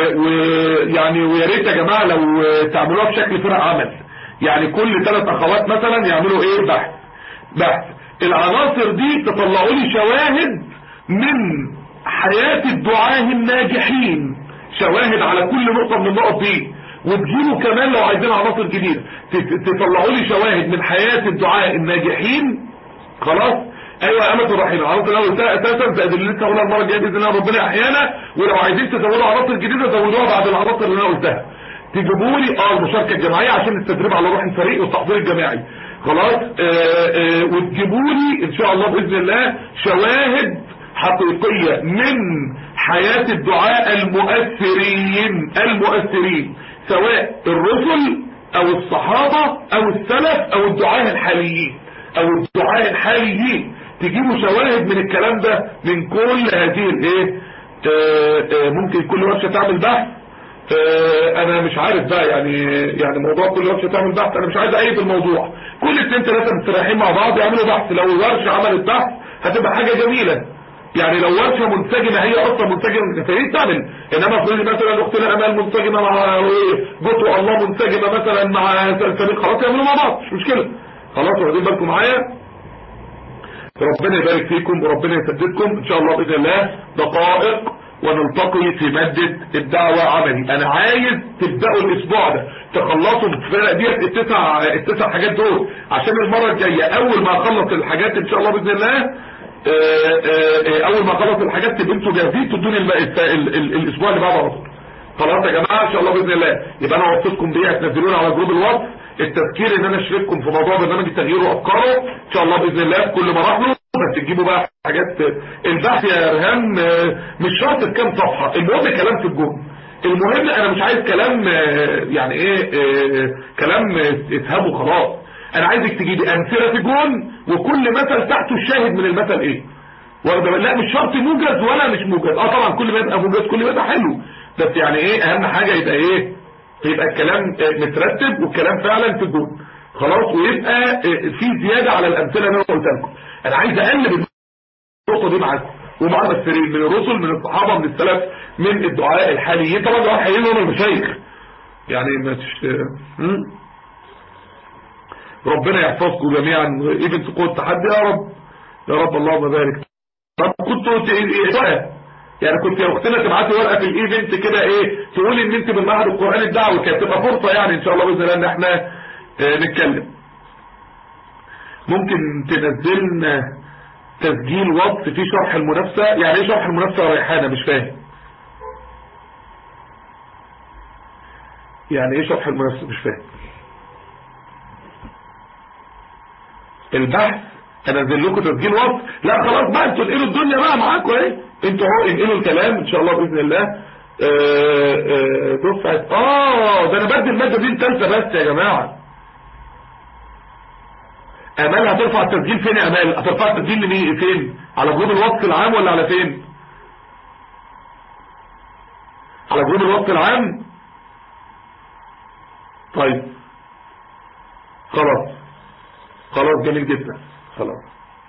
ويعني ويا ريت يا جماعه لو تعملوها بشكل فرق عمل يعني كل ثلاث اخوات مثلا يعملوا ايه بحث بحث العناصر دي تطلعوا لي شواهد من حياة الدعاة الناجحين شواهد على كل نقطة من النقط دي وتجيبوا كمان لو عايزين عناصر جديدة تطلعوا لي شواهد من حياة الدعاة الناجحين خلاص ايوه يا امة الرحيم العناصر الاول اساسا زائد اللي لسه هقولها المره الجايه باذن الله ربنا احيانا ولو عايزين تزودوا عناصر جديده زودوها بعد العناصر اللي انا قلتها تجيبوا لي اه المشاركه الجماعيه عشان التدريب على روح الفريق والتحضير الجماعي خلاص وتجيبوا لي ان شاء الله باذن الله شواهد حقيقيه من حياه الدعاء المؤثرين المؤثرين سواء الرسل او الصحابه او السلف او الدعاء الحاليين او الدعاء الحاليين تجيبوا شواهد من الكلام ده من كل هذه الايه ممكن كل ورشه تعمل بحث انا مش عارف بقى يعني يعني موضوع كل ورشه تعمل بحث انا مش عايز اعيد الموضوع كل اتنين ثلاثه مستريحين مع بعض يعملوا بحث لو الورشه عملت بحث هتبقى حاجه جميله يعني لو ورشه منسجمه هي اصلا منسجمه فايه تعمل انما افرضي مثلا اختنا امال منسجمه مع جوتو الله منسجمه مثلا مع سلسبيل خلاص يعملوا مع بعض مش مشكله خلاص واخدين بالكم معايا ربنا يبارك فيكم وربنا يسددكم ان شاء الله باذن الله دقائق ونلتقي في مادة الدعوة عملي انا عايز تبدأوا الاسبوع ده تخلصوا الفرق ديت التسع التسع حاجات دول عشان المرة الجاية اول ما اخلص الحاجات ان شاء الله باذن الله اول ما اخلص الحاجات تبقوا انتوا جاهزين تدوني الاسبوع اللي بعده على طول خلاص يا جماعه ان شاء الله باذن الله يبقى انا وصيتكم بيه تنزلوني على جروب الواتس التذكير ان انا اشارككم في موضوع برنامج التغيير وافكاره ان شاء الله باذن الله في كل مراحله بس تجيبوا بقى حاجات البحث يا رهان مش شرط بكام صفحه المهم كلام في الجون المهم انا مش عايز كلام يعني ايه كلام اتهاب وخلاص انا عايزك تجيبي امثله في جون وكل مثل تحته الشاهد من المثل ايه واخده لا مش شرط موجز ولا مش موجز اه طبعا كل ما يبقى موجز كل ما يبقى حلو بس يعني ايه اهم حاجه يبقى ايه يبقى الكلام مترتب والكلام فعلا في الجون خلاص ويبقى في زياده على الامثله اللي انا قلتها لكم انا عايز اقلب النقطه دي معاكم ومع المفسرين من الرسل من الصحابه من السلف من الدعاء الحاليين طبعا الدعاء الحاليين هم المشايخ يعني مش ربنا يحفظكم جميعا ايفنت قوه التحدي يا رب يا رب اللهم بارك طب كنت ورقه يعني كنت يا اختنا تبعتي ورقه في الايفنت كده ايه تقول ان انت من معهد القران الدعوي كانت تبقى فرصه يعني ان شاء الله باذن الله ان احنا اه نتكلم ممكن تنزلنا تسجيل وصف في شرح المنافسه يعني ايه شرح المنافسه يا ريحانه مش فاهم يعني ايه شرح المنافسه مش فاهم البحث انزل لكم تسجيل وصف لا خلاص بقى انتوا انقلوا الدنيا بقى معاكم اهي انتوا اهو انقلوا الكلام ان شاء الله باذن الله دفعه اه ده انا بدي الماده دي الثالثه بس يا جماعه امال هترفع التسجيل فين يا امال هترفع التسجيل لمين فين على جروب الوصف العام ولا على فين على جروب الوصف العام طيب خلاص خلاص جميل جدا خلاص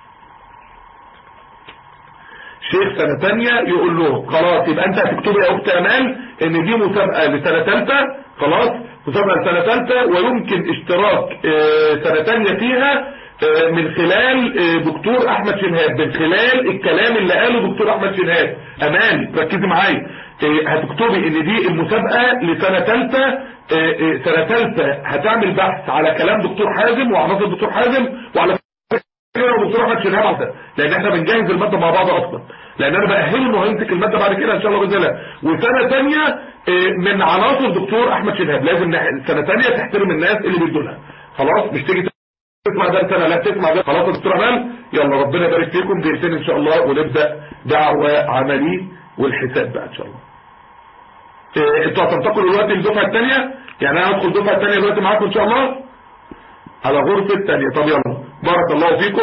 شيخ سنة تانية يقول له خلاص يبقى انت هتكتب يا اخت امال ان دي مسابقة لسنة تالتة خلاص مسابقة لسنة تالتة ويمكن اشتراك اه سنة تانية فيها اه من خلال اه دكتور احمد شنهاب من خلال الكلام اللي قاله دكتور احمد شنهاب امان ركزي معايا هتكتبي ان دي المسابقة لسنة تالتة سنة تالتة هتعمل بحث على كلام دكتور حازم وعناصر دكتور حازم وعلى كده دكتور احمد شنهاب عشان لان احنا بنجهز الماده مع بعض اصلا لان انا باهله انه هيمسك الماده بعد كده ان شاء الله باذن الله وسنه ثانيه من عناصر دكتور احمد شنهاب لازم سنه ثانيه تحترم الناس اللي بيدوا لها خلاص مش تيجي تسمع ده سنه لا تسمع ده خلاص يا دكتور امال يلا ربنا يبارك فيكم دقيقتين ان شاء الله ونبدا دعوه عملي والحساب بقى ان شاء الله انتوا هتنتقلوا دلوقتي للدفعه الثانيه يعني انا هدخل الدفعه الثانيه دلوقتي معاكم ان شاء الله على غرفه الثانيه طب يلا بارك الله فيكم